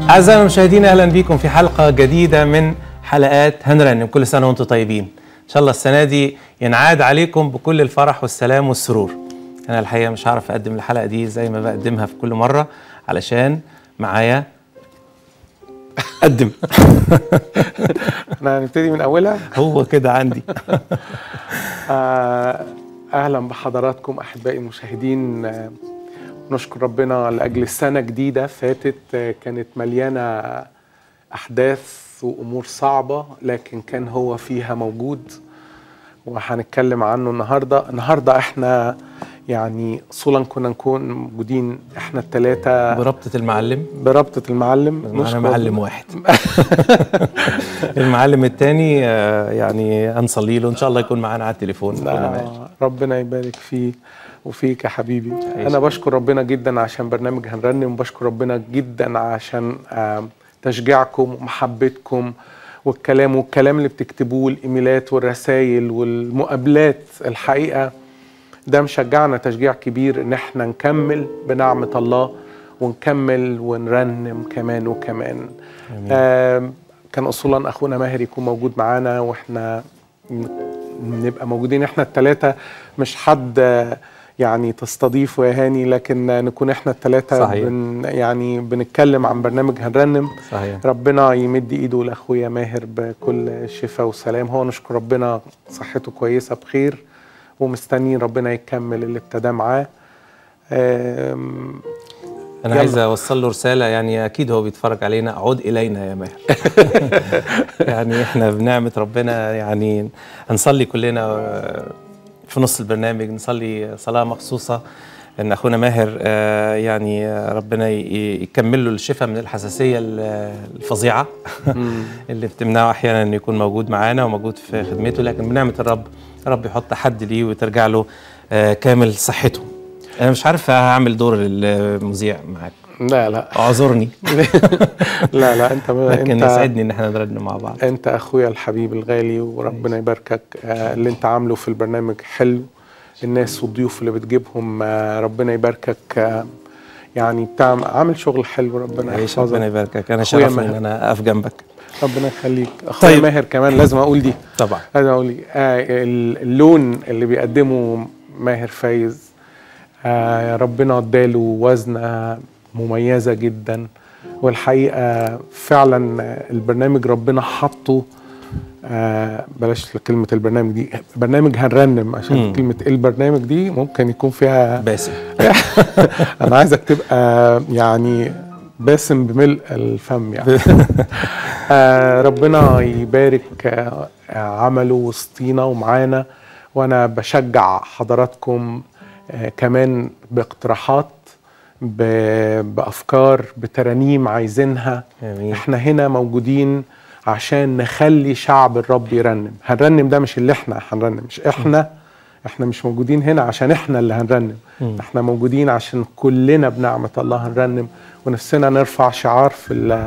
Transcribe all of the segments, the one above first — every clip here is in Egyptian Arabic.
أعزائنا المشاهدين أهلا بكم في حلقة جديدة من حلقات هنرنم كل سنة وأنتم طيبين إن شاء الله السنة دي ينعاد عليكم بكل الفرح والسلام والسرور أنا الحقيقة مش هعرف أقدم الحلقة دي زي ما بقدمها في كل مرة علشان معايا قدم احنا هنبتدي من اولها هو كده عندي آه، اهلا بحضراتكم احبائي المشاهدين آه، نشكر ربنا لاجل سنه جديده فاتت آه، كانت مليانه احداث وامور صعبه لكن كان هو فيها موجود وهنتكلم عنه النهارده النهارده احنا يعني اصولا كنا نكون موجودين احنا الثلاثه بربطة المعلم بربطه المعلم معانا نشكر معلم واحد المعلم التاني آه، يعني هنصلي له ان شاء الله يكون معانا على التليفون كل ما يجي. آه، ربنا يبارك فيه وفيك يا حبيبي عايش. انا بشكر ربنا جدا عشان برنامج هنرنم وبشكر ربنا جدا عشان آه، تشجيعكم ومحبتكم والكلام والكلام اللي بتكتبوه الايميلات والرسائل والمقابلات الحقيقه ده مشجعنا تشجيع كبير ان احنا نكمل بنعمه الله ونكمل ونرنم كمان وكمان آه كان اصولا اخونا ماهر يكون موجود معانا واحنا ن- نبقى موجودين احنا الثلاثه مش حد آه، يعني تستضيفه يا هاني لكن آه، نكون احنا الثلاثه صحيح. بن يعني بنتكلم عن برنامج هنرنم صحيح ربنا يمد ايده لاخويا ماهر بكل شفاء وسلام هو نشكر ربنا صحته كويسه بخير ومستنيين ربنا يكمل اللي ابتدى معاه آم، انا يلا. عايز اوصل له رساله يعني اكيد هو بيتفرج علينا عود الينا يا ماهر يعني احنا بنعمه ربنا يعني هنصلي كلنا آه، في نص البرنامج نصلي صلاه مخصوصه ان اخونا ماهر آه، يعني آه، ربنا ي- ي- يكمل له الشفاء من الحساسيه ال- الفظيعه اللي بتمنعه احيانا انه يكون موجود معانا وموجود في خدمته لكن بنعمه الرب الرب يحط حد ليه وترجع له آه، كامل صحته انا مش عارف هعمل دور المذيع معاك لا لا اعذرني لا لا انت لكن انت يسعدني ان احنا نرنم مع بعض انت اخويا الحبيب الغالي وربنا يباركك آه، اللي انت عامله في البرنامج حلو الناس والضيوف اللي بتجيبهم آه، ربنا يباركك آه، يعني بتعمل عامل شغل حلو ربنا عيش ربنا يحفظك يباركك انا أخويا شرفني ان ماهر. انا اقف جنبك ربنا يخليك اخويا طيب. ماهر كمان لازم اقول دي طبعا لازم اقول دي آه ال- اللون اللي بيقدمه ماهر فايز آه ربنا اداله وزنه مميزه جدا والحقيقه فعلا آه، البرنامج ربنا حطه آه بلاش كلمه البرنامج دي برنامج هنرنم عشان مم. كلمه البرنامج دي ممكن يكون فيها باسم انا عايزك تبقى يعني باسم بملء الفم يعني آه ربنا يبارك آه عمله وسطينا ومعانا وانا بشجع حضراتكم آه كمان باقتراحات ب- بافكار بترانيم عايزينها امين احنا هنا موجودين عشان نخلي شعب الرب يرنم هنرنم ده مش اللي احنا هنرنم مش احنا احنا مش موجودين هنا عشان احنا اللي هنرنم مم. احنا موجودين عشان كلنا بنعمة الله هنرنم ونفسنا نرفع شعار في ال-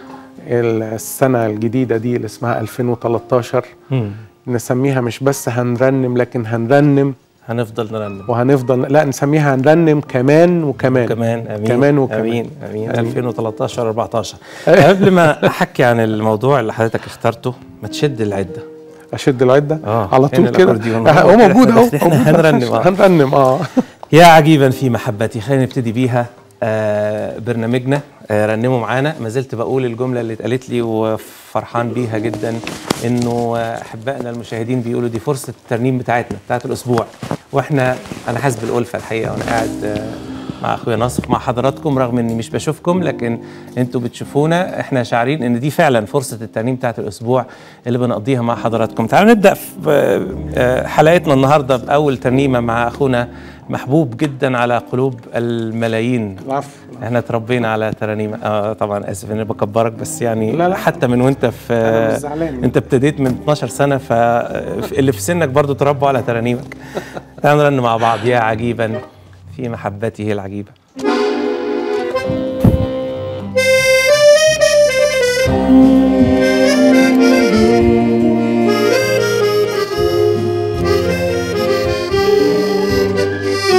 السنة الجديدة دي اللي اسمها 2013 مم. نسميها مش بس هنرنم لكن هنرنم هنفضل نرنم وهنفضل لا نسميها هنرنم كمان وكمان كمان امين كمان وكمان. امين امين آمين. 2013 14 قبل ما احكي عن الموضوع اللي حضرتك اخترته ما تشد العده اشد العده آه، على هنا طول كده الأكورديون. آه، هو موجود اهو إحنا موجود. هنرنم، آه. هنرنم اه يا عجيبا في محبتي خلينا نبتدي بيها آه برنامجنا آه رنموا معانا ما زلت بقول الجمله اللي اتقالت لي وفرحان بيها جدا انه آه، احبائنا المشاهدين بيقولوا دي فرصه الترنيم بتاعتنا بتاعت الاسبوع واحنا انا حاسس بالالفه الحقيقه وانا قاعد آه مع اخويا ناصف مع حضراتكم رغم اني مش بشوفكم لكن انتوا بتشوفونا احنا شاعرين ان دي فعلا فرصه الترنيم بتاعت الاسبوع اللي بنقضيها مع حضراتكم تعالوا نبدا في آه، آه، حلقتنا النهارده باول ترنيمه مع اخونا محبوب جدا على قلوب الملايين العفو احنا اتربينا على ترانيم آه طبعا اسف اني بكبرك بس يعني لا، لا. حتى من وانت في أنا مش زعلان. انت ابتديت من 12 سنه فاللي في سنك برضو تربوا على ترانيمك تعالوا نرن مع بعض يا عجيبا في محبته العجيبه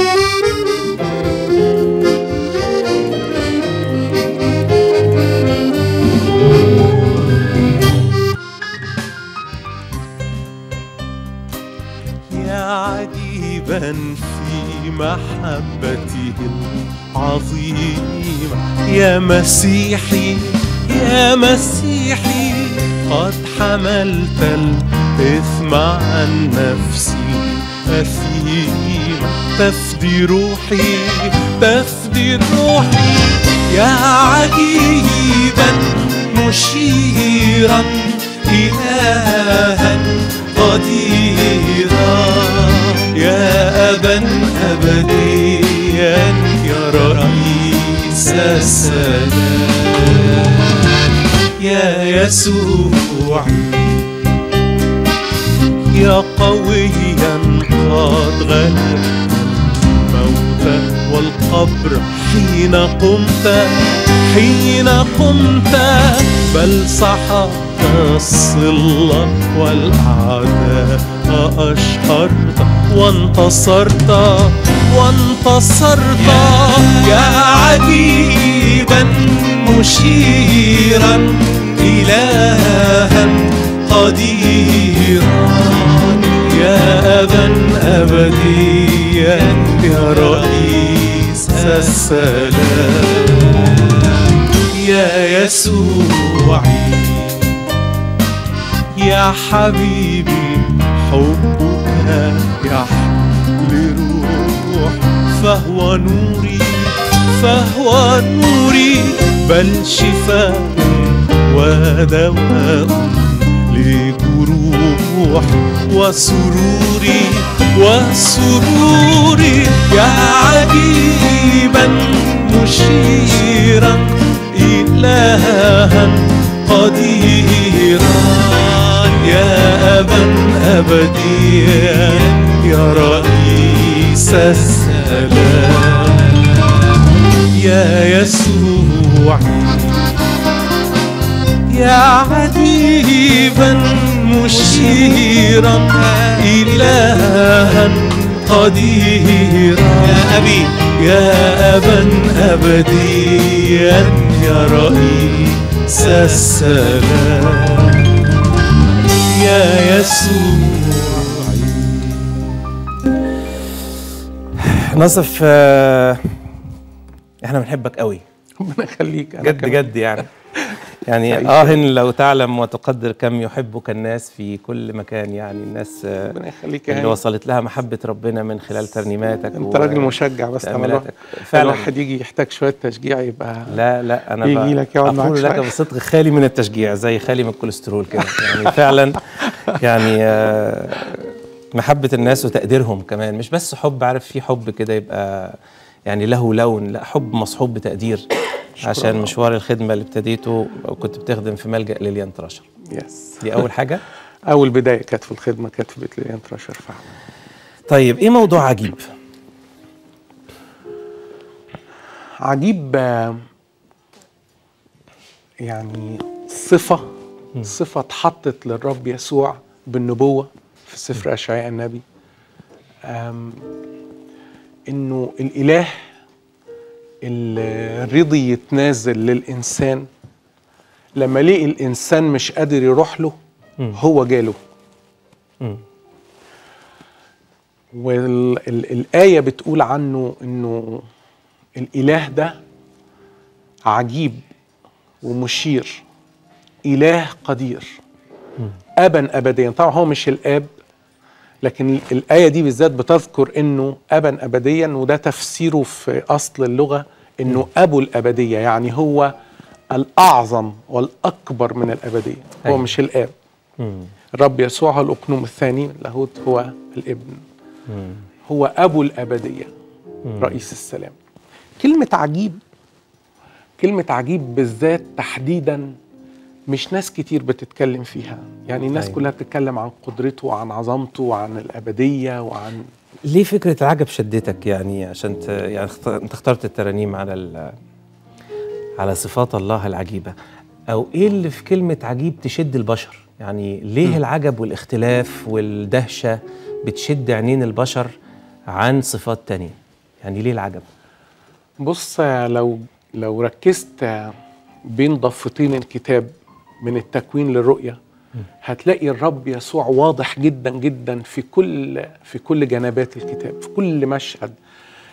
Thank يا مسيحي يا مسيحي قد حملت الإثم عن نفسي أثيما تفدي روحي تفدي روحي يا عجيبا مشيرا إلها قديرا يا أبا أبديا يا رئيس السلام يا يسوع يا قويا قد غلبت الموت والقبر حين قمت حين قمت بل سحقت الصلة والأعداء أشهرت وانتصرت وانتصرت يا عجيبا مشيرا إلها قديرا يا أبا أبديا يا رئيس السلام يا يسوعي يا حبيبي حبك يحمل روح فهو نوري فهو نوري بل شفاء ودواء لجروح وسروري وسروري يا عجيبا مشيرا إلها قديرا يا أبا أبديا يا رئيس السلام يا يسوع يا عجيبا مشيرا إلها قديرا يا أبي يا أبا أبديا يا رئيس السلام يا يسوع نصف آه، احنا بنحبك قوي ربنا يخليك أنا جد كمان. جد يعني يعني سعيد اه لو تعلم وتقدر كم يحبك الناس في كل مكان يعني الناس آه، ربنا يخليك يا اللي هاني. وصلت لها محبة ربنا من خلال ترنيماتك انت و- راجل مشجع بس انا الواحد, تأملاتك فعلا الواحد يجي يحتاج شويه تشجيع يبقى لا لا انا يجي ب- لك يقعد معاك اقول لك شوية. بصدق خالي من التشجيع زي خالي من الكوليسترول كده يعني فعلا يعني آه، محبة الناس وتقديرهم كمان مش بس حب عارف في حب كده يبقى يعني له لون لا حب مصحوب بتقدير عشان مشوار الخدمة اللي ابتديته وكنت بتخدم في ملجأ ليليان تراشر يس دي أول حاجة اول بدايه كانت في الخدمه كانت في بيت ليان تراشر فعلا طيب إيه موضوع عجيب؟ عجيب آه، يعني صفه صفه اتحطت للرب يسوع بالنبوه في سفر اشعياء النبي آم، انه الاله اللي رضي يتنازل للانسان لما لقي الانسان مش قادر يروح له هو جاله مم. والآية بتقول عنه إنه الإله ده عجيب ومشير إله قدير أبا أبديا طبعا هو مش الآب لكن الآية دي بالذات بتذكر إنه أبا أبديا وده تفسيره في أصل اللغة إنه أبو الأبدية يعني هو الأعظم والأكبر من الأبدية هو أيوة. مش الآب مم. الرب يسوع هو الأقنوم الثاني اللاهوت هو الابن مم. هو أبو الأبدية رئيس السلام كلمة عجيب كلمة عجيب بالذات تحديدا مش ناس كتير بتتكلم فيها يعني الناس أيوة. كلها بتتكلم عن قدرته وعن عظمته وعن الأبدية وعن ليه فكرة العجب شدتك يعني عشان ت... يعني اخت... انت اخترت الترانيم على ال... على صفات الله العجيبة أو إيه اللي في كلمة عجيب تشد البشر يعني ليه العجب والاختلاف والدهشة بتشد عينين البشر عن صفات تانية يعني ليه العجب بص لو لو ركزت بين ضفتين الكتاب من التكوين للرؤية هتلاقي الرب يسوع واضح جدا جدا في كل في كل جنبات الكتاب في كل مشهد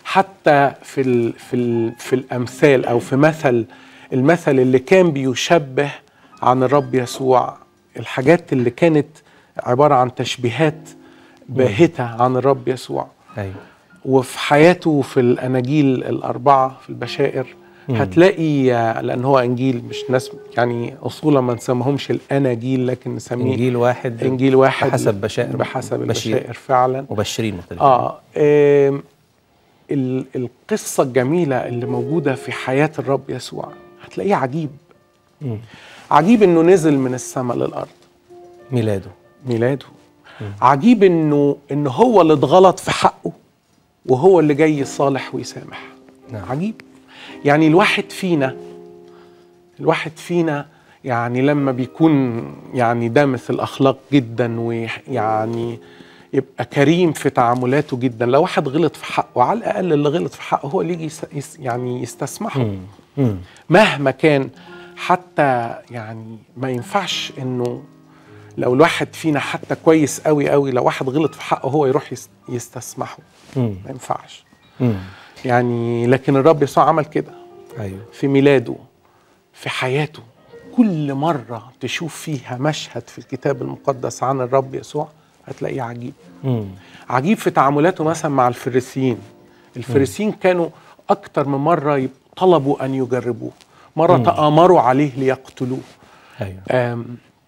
حتى في ال في ال في الامثال او في مثل المثل اللي كان بيشبه عن الرب يسوع الحاجات اللي كانت عباره عن تشبيهات باهته عن الرب يسوع ايوه وفي حياته في الاناجيل الاربعه في البشائر هتلاقي لان هو انجيل مش ناس يعني اصولا ما نسميهمش الاناجيل لكن نسميه انجيل واحد انجيل واحد بحسب بشائر بحسب بشير. البشائر فعلا مبشرين مختلفين اه آم، ال- القصه الجميله اللي موجوده في حياه الرب يسوع هتلاقيه عجيب مم. عجيب انه نزل من السماء للارض ميلاده ميلاده عجيب انه ان هو اللي اتغلط في حقه وهو اللي جاي يصالح ويسامح نعم. عجيب يعني الواحد فينا الواحد فينا يعني لما بيكون يعني دامث الاخلاق جدا ويعني يبقى كريم في تعاملاته جدا لو واحد غلط في حقه على الاقل اللي غلط في حقه هو اللي يجي يس- يس- يعني يستسمحه مم. مم. مهما كان حتى يعني ما ينفعش انه لو الواحد فينا حتى كويس قوي قوي لو واحد غلط في حقه هو يروح يس- يستسمحه مم. ما ينفعش مم. يعني لكن الرب يسوع عمل كده ايوه في ميلاده في حياته كل مرة تشوف فيها مشهد في الكتاب المقدس عن الرب يسوع هتلاقيه عجيب مم. عجيب في تعاملاته مثلا مع الفريسيين الفريسيين كانوا أكتر من مرة يب- طلبوا أن يجربوه مرة تآمروا عليه ليقتلوه ايوه آم،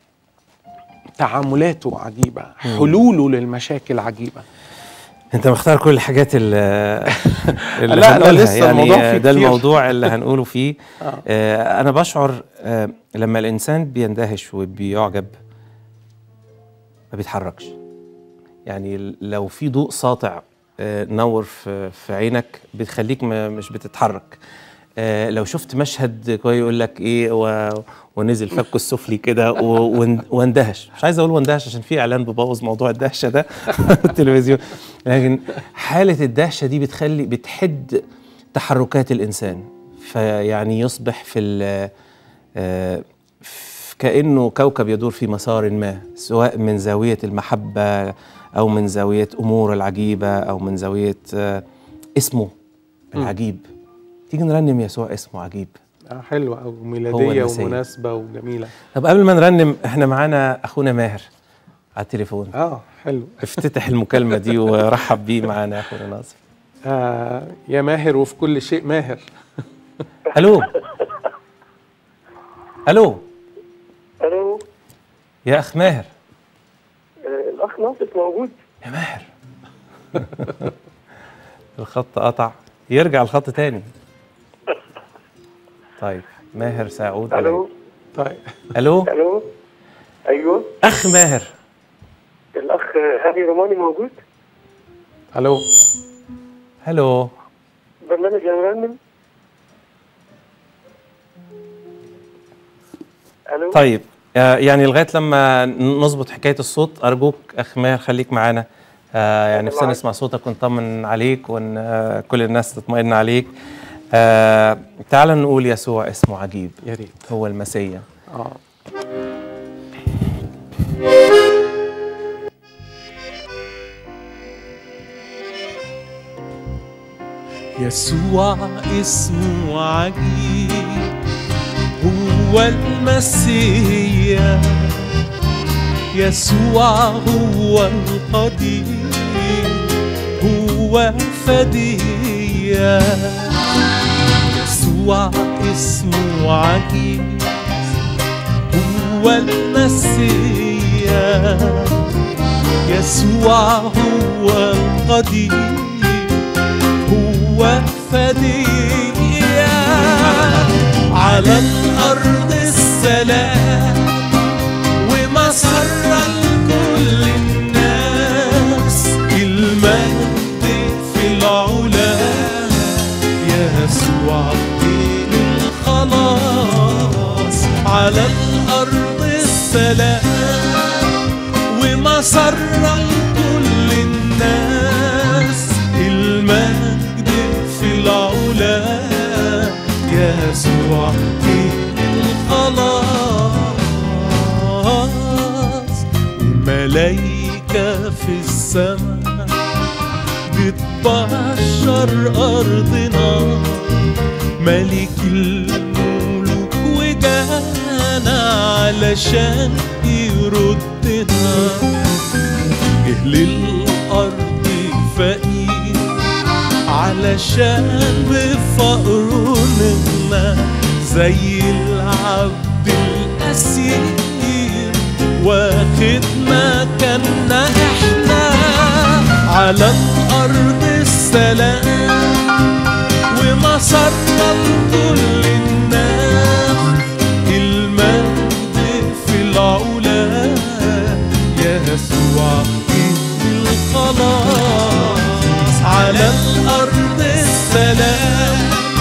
تعاملاته عجيبة حلوله للمشاكل عجيبة انت مختار كل الحاجات اللي, اللي لا، لا، هنقولها. لسه يعني الموضوع فيه ده كتير. الموضوع اللي هنقوله فيه آه. آه انا بشعر آه لما الانسان بيندهش وبيعجب ما بيتحركش يعني لو في ضوء ساطع آه نور في, في عينك بتخليك ما مش بتتحرك آه لو شفت مشهد كويس يقول لك ايه و... ونزل فكه السفلي كده و... وان- واندهش مش عايز اقول واندهش عشان في اعلان ببوظ موضوع الدهشه ده في التلفزيون لكن حاله الدهشه دي بتخلي بتحد تحركات الانسان فيعني يصبح في ال- آه، في- كانه كوكب يدور في مسار ما سواء من زاويه المحبه او من زاويه امور العجيبه او من زاويه آه، اسمه العجيب تيجي نرنم يسوع اسمه عجيب آه، حلوة أو هو ميلادية المسيح. ومناسبة وجميلة طب قبل ما نرنم احنا معانا اخونا ماهر على التليفون اه حلو افتتح المكالمه دي ورحب بيه معانا يا اخونا ناصر آه يا ماهر وفي كل شيء ماهر الو الو الو يا اخ ماهر آه، الاخ ناصر موجود يا ماهر الخط قطع يرجع الخط تاني طيب ماهر سعود الو طيب الو الو ايوه اخ ماهر الاخ هاني روماني موجود الو الو الو برنامج يا مرنم الو طيب آه، يعني لغايه لما نظبط حكايه الصوت ارجوك اخ ماهر خليك معانا آه، يعني نفسنا نسمع صوتك ونطمن عليك وان آه، كل الناس تطمئن عليك آه، تعال نقول يسوع اسمه عجيب يا ريت هو المسيا اه يسوع اسمه عجيب هو المسيح يسوع هو القدير هو فدية يسوع اسمه عجيب هو المسيح يسوع هو القدير هو فدية على الأرض السلام ومسرة لكل الناس المجد في العلا يسوع دين الخلاص على الأرض السلام ومسرة لكل الناس المجد في العلا يسوع دين الخلاص وملايكة في السماء بتبشر سيطر أرضنا ملك الملوك وجانا علشان يردنا جه للأرض فقير علشان بفقره نغنى زي العبد الأسير واخد مكاننا احنا على الأرض السلام ومسرنا لكل الناس المجد في العلا يا يسوع إن الخلاص على الأرض السلام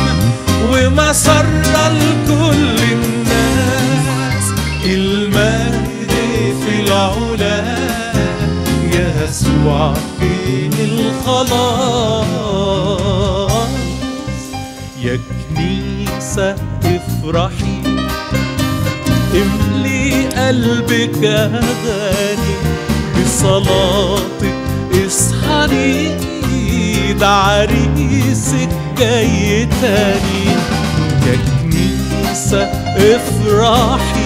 ومسرنا لكل الناس المجد في العلا يا يسوع فين الخلاص يا كنيسة افرحي املي قلبك أغاني بصلاتك اسحري ده عريسك جاي تاني يا كنيسة افرحي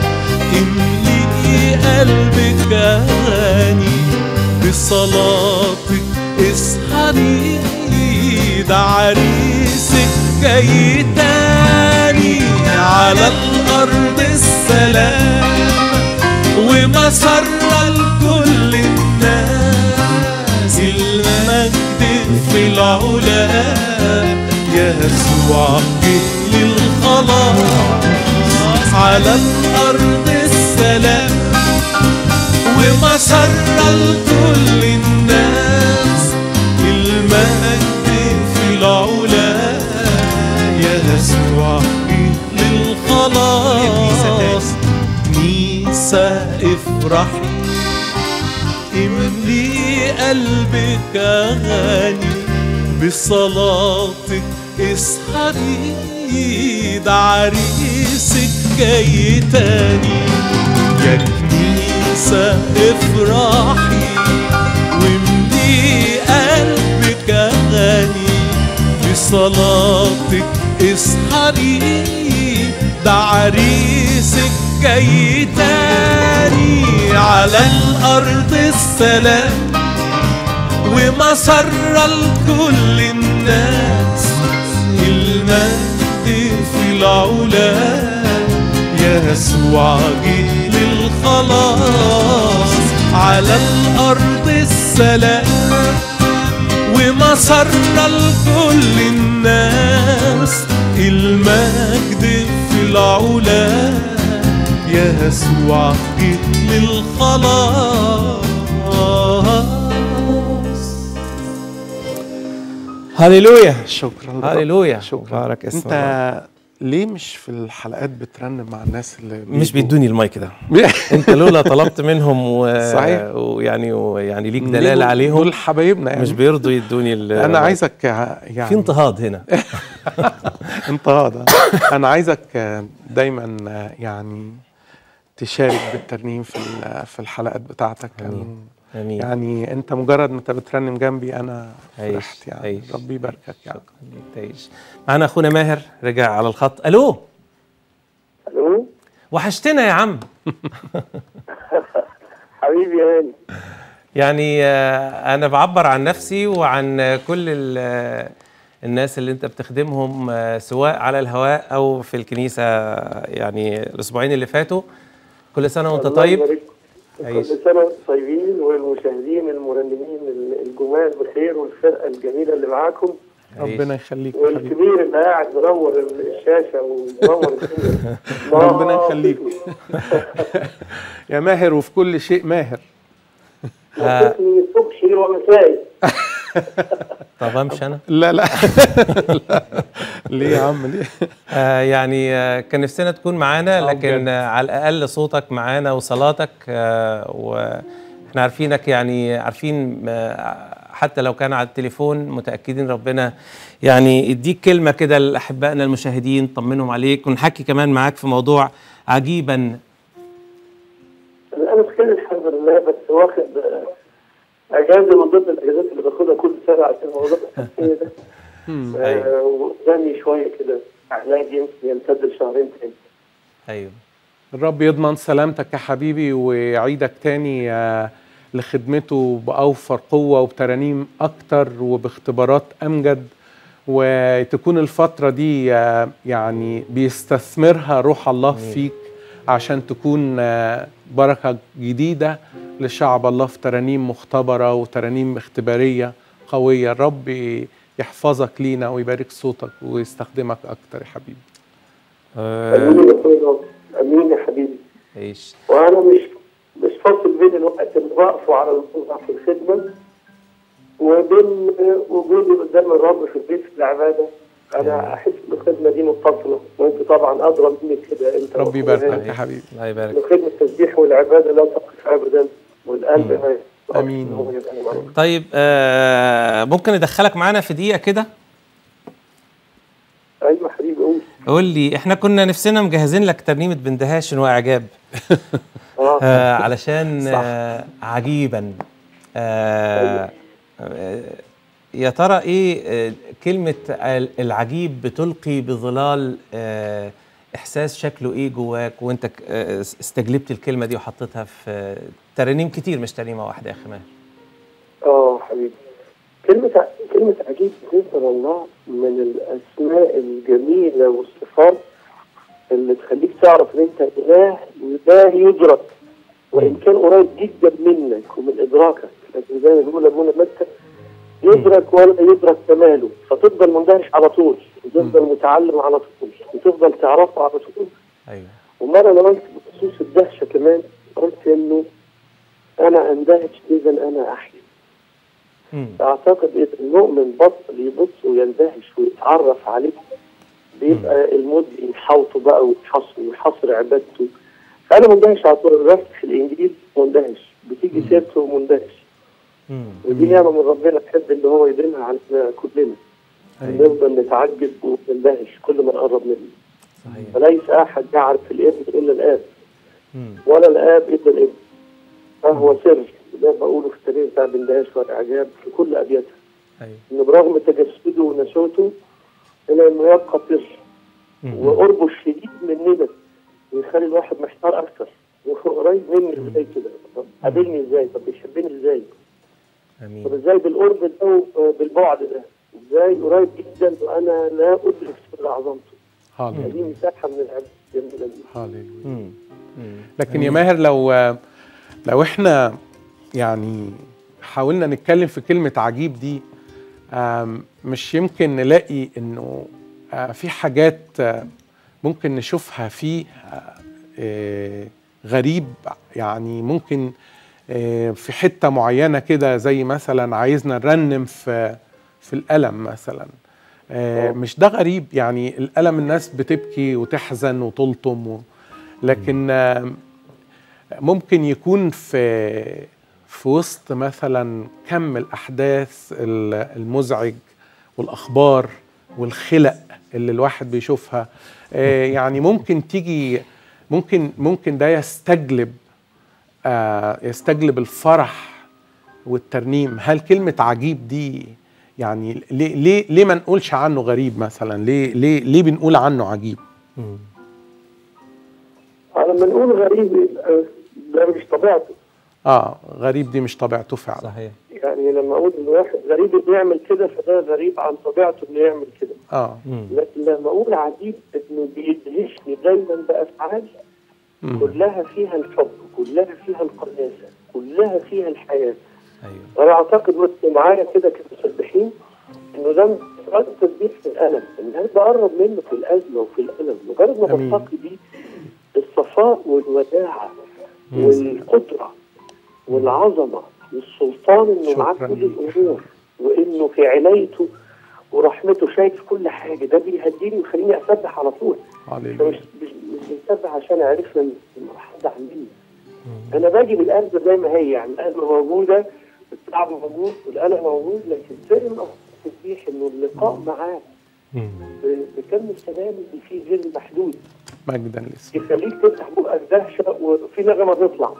املي قلبك أغاني بصلاتك اسحري ده عريسك جاي تاني على الأرض السلام ومسر لكل الناس المجد في العلا يا يسوع جه للخلاص على الأرض السلام ومسر لكل الناس المجد في العلا يا يسوع جه للخلاص كنيسة افرحي املي قلبك أغاني بصلاتك اسحري ده عريسك جاي تاني يا كنيسة افرحي واملي قلبك أغاني بصلاتك اسحري ده عريسك جاي تاني على الأرض السلام ومسر لكل الناس المجد في العلا يا يسوع جه للخلاص على الأرض السلام ومسر لكل الناس المجد في العلا يا يسوع جه للخلاص هللويا شكرا لرب. هللويا شكرا بارك اسم الرب. انت ليه مش في الحلقات بترنم مع الناس اللي مش بيجوا؟ بيدوني المايك ده انت لولا طلبت منهم و... صحيح. ويعني ويعني ليك ليه دلاله دول- عليهم دول حبايبنا يعني مش بيرضوا يدوني ال- انا المايك. عايزك يعني في اضطهاد هنا انتهاض انا عايزك دايما يعني تشارك بالترنيم في ال- في الحلقات بتاعتك آمين. امين يعني انت مجرد ما انت بترنم جنبي انا عيش، فرحت يعني عيش. ربي يباركك يعني تعيش معانا اخونا ماهر رجع على الخط الو الو وحشتنا يا عم حبيبي يا هاني يعني آه، انا بعبر عن نفسي وعن آه، كل ال- آه، الناس اللي انت بتخدمهم آه، سواء على الهواء او في الكنيسه آه، يعني الاسبوعين اللي فاتوا كل سنه وانت الله طيب يبارك. عيش. كل سنه وانتم طيبين والمشاهدين المرنمين الجمال بخير والفرقه الجميله اللي معاكم ربنا يخليك يا حبيبي والكبير اللي قاعد منور الشاشه ومنور الدنيا. ربنا الله يخليك. يا ماهر وفي كل شيء ماهر وصفني صبحي ومسائي طب امشي انا لا لا لا. ليه يا عم ليه آه يعني آه كان نفسنا تكون معانا آه، لكن بجد. آه على الاقل صوتك معانا وصلاتك آه واحنا عارفينك يعني عارفين آه حتى لو كان على التليفون متاكدين ربنا يعني يديك كلمه كده لاحبائنا المشاهدين طمنهم عليك ونحكي كمان معاك في موضوع عجيبا انا بخير الحمد لله بس واخد اجازه من ضمن الاجازات اللي باخدها كل سنه عشان الموضوع الحساسيه ده آه، وقدامي شويه كده علاج يمكن يمتد لشهرين تاني ايوه الرب يضمن سلامتك يا حبيبي ويعيدك تاني آه، لخدمته بأوفر قوة وبترانيم أكتر وباختبارات أمجد وتكون الفترة دي آه، يعني بيستثمرها روح الله فيك عشان تكون آه، بركة جديدة لشعب الله في ترانيم مختبرة وترانيم اختبارية قوية الرب يحفظك لينا ويبارك صوتك ويستخدمك أكتر يا حبيبي آه، امين يا اخويا امين يا حبيبي ايش وانا مش مش فاصل بين الوقت اللي بقفه على الموضوع في الخدمه وبين وجودي قدام الرب في البيت في العباده انا احس ان الخدمه دي متصله وانت طبعا ادرى مني كده انت رب وأخويا يباركك هاني. يا حبيبي الله يبارك إن خدمه التسبيح والعباده لا تقف ابدا والقلب ما يقفش آمين. إن هو يبقى معانا. طيب آه ممكن ندخلك معانا في دقيقه كده ايوه حبيبي قول قول لي احنا كنا نفسنا مجهزين لك ترنيمه بندهاش واعجاب اه آه علشان صح. آه عجيبا آه آه يا ترى ايه آه كلمه ال- العجيب بتلقي بظلال آه احساس شكله ايه جواك وانت ك- آه استجلبت الكلمه دي وحطيتها في آه، ترانيم كتير مش ترنيمه واحده يا اخي ماهر اه حبيبي كلمة ع- كلمة عجيب بالنسبة لله من الأسماء الجميلة والصفات اللي تخليك تعرف إن أنت إله لا يدرك وإن كان قريب جدا منك ومن إدراكك لكن زي ما بيقول أبونا مكة يدرك ولا يدرك كماله فتفضل مندهش على طول وتفضل متعلم على طول وتفضل تعرفه على طول ايوه ومرة أنا قلت بخصوص الدهشة كمان قلت إنه أنا أندهش إذا أنا أحيا مم. اعتقد اذا المؤمن بطل يبص ويندهش ويتعرف عليه بيبقى الموت يحاوطه بقى ويحصر ويحصر عبادته فانا مندهش على طول الرفض في الانجيل مندهش بتيجي سيرته مندهش مم. ودي نعمه من ربنا تحب ان هو يديمها علينا كلنا نفضل نتعجب ونندهش كل ما نقرب منه صحيح فليس احد يعرف الابن الا الاب مم. ولا الاب الا الابن فهو سر ده بقوله في التاريخ بتاع بندهاش والاعجاب في كل ابياتها ايوه انه برغم تجسده ونسوته الا انه يبقى طفل مم. وقربه الشديد مننا ويخلي الواحد محتار اكتر وهو قريب مني ازاي كده طب قابلني ازاي طب بيحبني ازاي طب امين ازاي بالقرب ده وبالبعد ده ازاي قريب جدا وانا لا ادرك سر عظمته هاليلويا دي مساحه من العبادة الجميله دي هاليلويا مم. مم. لكن يا ماهر لو لو احنا يعني حاولنا نتكلم في كلمة عجيب دي آم، مش يمكن نلاقي انه آه، في حاجات آه، ممكن نشوفها فيه آه، آه، غريب يعني ممكن آه، في حتة معينة كده زي مثلا عايزنا نرنم في في الألم مثلا آه، مش ده غريب يعني الألم الناس بتبكي وتحزن وتلطم و... لكن آه، ممكن يكون في في وسط مثلا كم الاحداث ال- المزعج والاخبار والخلق اللي الواحد بيشوفها آه، يعني ممكن تيجي ممكن ممكن ده يستجلب آه، يستجلب الفرح والترنيم هل كلمة عجيب دي يعني ليه ليه ليه ما نقولش عنه غريب مثلا ليه ليه ليه بنقول عنه عجيب مم. لما نقول غريب يبقى ده مش طبيعته اه غريب دي مش طبيعته فعلا صحيح يعني لما اقول ان واحد غريب انه يعمل كده فده غريب عن طبيعته انه يعمل كده اه مم. لكن لما اقول عجيب انه بيدهشني دايما بافعال مم. كلها فيها الحب كلها فيها القداسه كلها فيها الحياه ايوه انا اعتقد وانتوا معايا كده كمسبحين انه ده مجرد تسبيح في الالم ان انا بقرب منه في الازمه وفي الالم مجرد ما أمين. بلتقي بيه الصفاء والوداعه والقدره والعظمه والسلطان انه معاه شكراً كل ليك. الامور وانه في عنايته ورحمته شايف كل حاجه ده بيهديني ويخليني اسبح على طول هللويا مش مش مش بنسبح عشان عرفنا ان حد عندنا انا باجي بالقلب زي ما هي يعني القلب موجوده التعب موجود والقلق موجود لكن سر التسبيح انه اللقاء معاه مم. ب- بكم السلام اللي فيه غير محدود مجدا لاسمك يخليك تفتح بقك دهشه وفي نغمه تطلع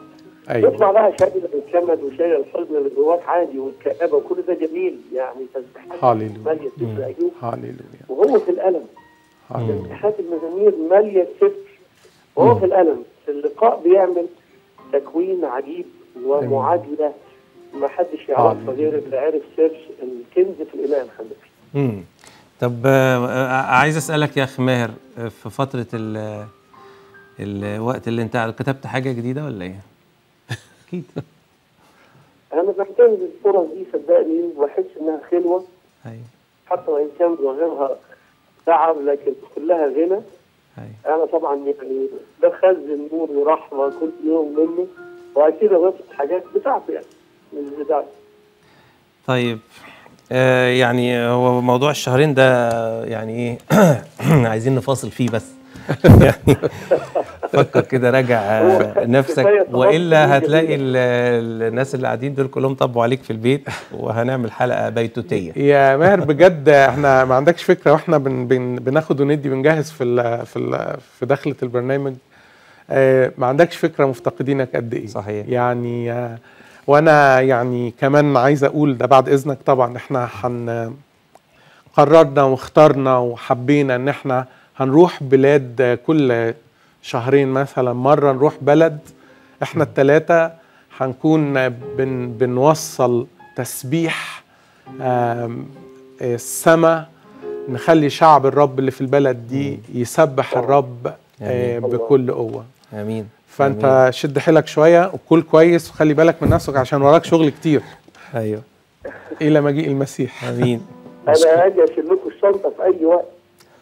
ايوه يطلع بقى شايل الكمد وشايل الحزن اللي جواك عادي والكآبة وكل ده جميل يعني تسبيحات هاليلويا. مالية سفر أيوب هاليلويا وهو في الألم هاليلويا تسبيحات المزامير مالية السفر وهو في الألم في اللقاء بيعمل تكوين عجيب ومعادلة ما حدش يعرفها غير اللي عرف سر الكنز في الإله الحنفي مم. طب آه، آه، عايز اسالك يا اخ ماهر آه، في فتره ال الوقت اللي انت كتبت حاجه جديده ولا ايه؟ اكيد أنا بنتهز الفرص دي صدقني وبحس إنها خلوة ايوه حتى وإن كان ظاهرها تعب لكن كلها غنى ايوه أنا طبعا يعني بخزن نور ورحمة كل يوم منه وأكيد بس حاجات بتاعته يعني مش بتاعتي طيب آه يعني هو موضوع الشهرين ده يعني ايه عايزين نفاصل فيه بس يعني فكر كده راجع آه، هو نفسك كفاية تفاصيل والا هتلاقي جميلة. ال- الناس اللي قاعدين دول كلهم طبوا عليك في البيت وهنعمل حلقه بيتوتيه يا ماهر بجد احنا ما عندكش فكره واحنا بن بن بناخد وندي بنجهز في ال في ال في دخله البرنامج اه ما عندكش فكره مفتقدينك قد ايه صحيح. يعني آه، وانا يعني كمان عايز اقول ده بعد اذنك طبعا احنا هن قررنا واخترنا وحبينا ان احنا هنروح بلاد آه، كل شهرين مثلا مره نروح بلد احنا الثلاثه هنكون آه، بن بنوصل تسبيح آم، السماء نخلي شعب الرب اللي في البلد دي يسبح الرب آه، آمين. بكل قوه امين آمين. فانت شد حيلك شويه وكل كويس وخلي بالك من نفسك عشان وراك شغل كتير ايوه الى مجيء المسيح امين أنا أجي أشيل لكم الشنطة في أي وقت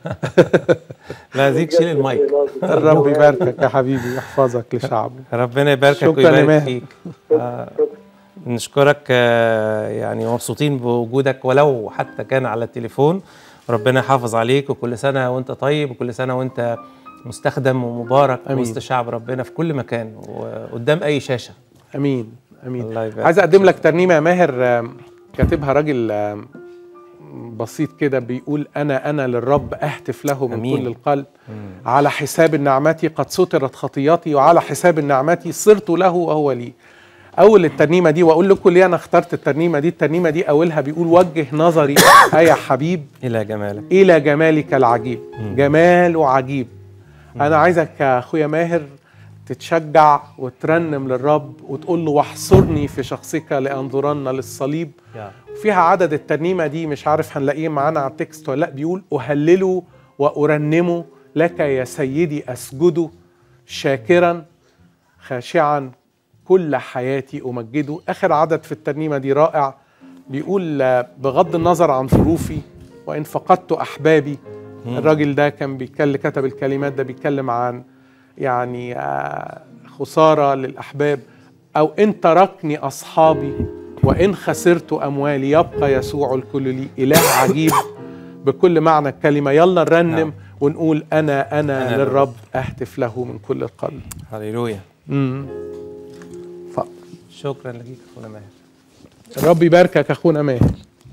لا زيك شيل المايك الرب يباركك يا حبيبي يحفظك لشعبه ربنا يباركك شكراً يا ويبارك ماهر. فيك آه، نشكرك آه، يعني مبسوطين بوجودك ولو حتى كان على التليفون ربنا يحافظ عليك وكل سنه وانت طيب وكل سنه وانت مستخدم ومبارك أمين. وسط شعب ربنا في كل مكان وقدام اي شاشه امين امين الله يبارك عايز اقدم لك ترنيمه يا ماهر آم، كاتبها راجل آم، بسيط كده بيقول انا انا للرب اهتف له من أمين. كل القلب على حساب النعمة قد سترت خطياتي وعلى حساب النعمة صرت له وهو لي اول الترنيمه دي واقول لكم ليه انا اخترت الترنيمه دي الترنيمه دي اولها بيقول وجه نظري يا حبيب الى جمالك الى جمالك العجيب جماله عجيب انا عايزك يا اخويا ماهر تتشجع وترنم للرب وتقول له واحصرني في شخصك لانظرن للصليب يا فيها عدد الترنيمه دي مش عارف هنلاقيه معانا على التكست ولا لا بيقول اهلله وارنمه لك يا سيدي اسجد شاكرا خاشعا كل حياتي امجده اخر عدد في الترنيمه دي رائع بيقول آه، بغض النظر عن ظروفي وان فقدت احبابي الراجل ده كان بيتكلم كتب الكلمات ده بيتكلم عن يعني آه، خساره للاحباب او ان تركني اصحابي وان خسرت اموالي يبقى يسوع الكل لي اله عجيب بكل معنى الكلمه يلا نرنم نعم. ونقول انا انا, أنا للرب اهتف له من كل القلب هللويا مم. ف... شكرا لك اخونا ماهر الرب يباركك اخونا ماهر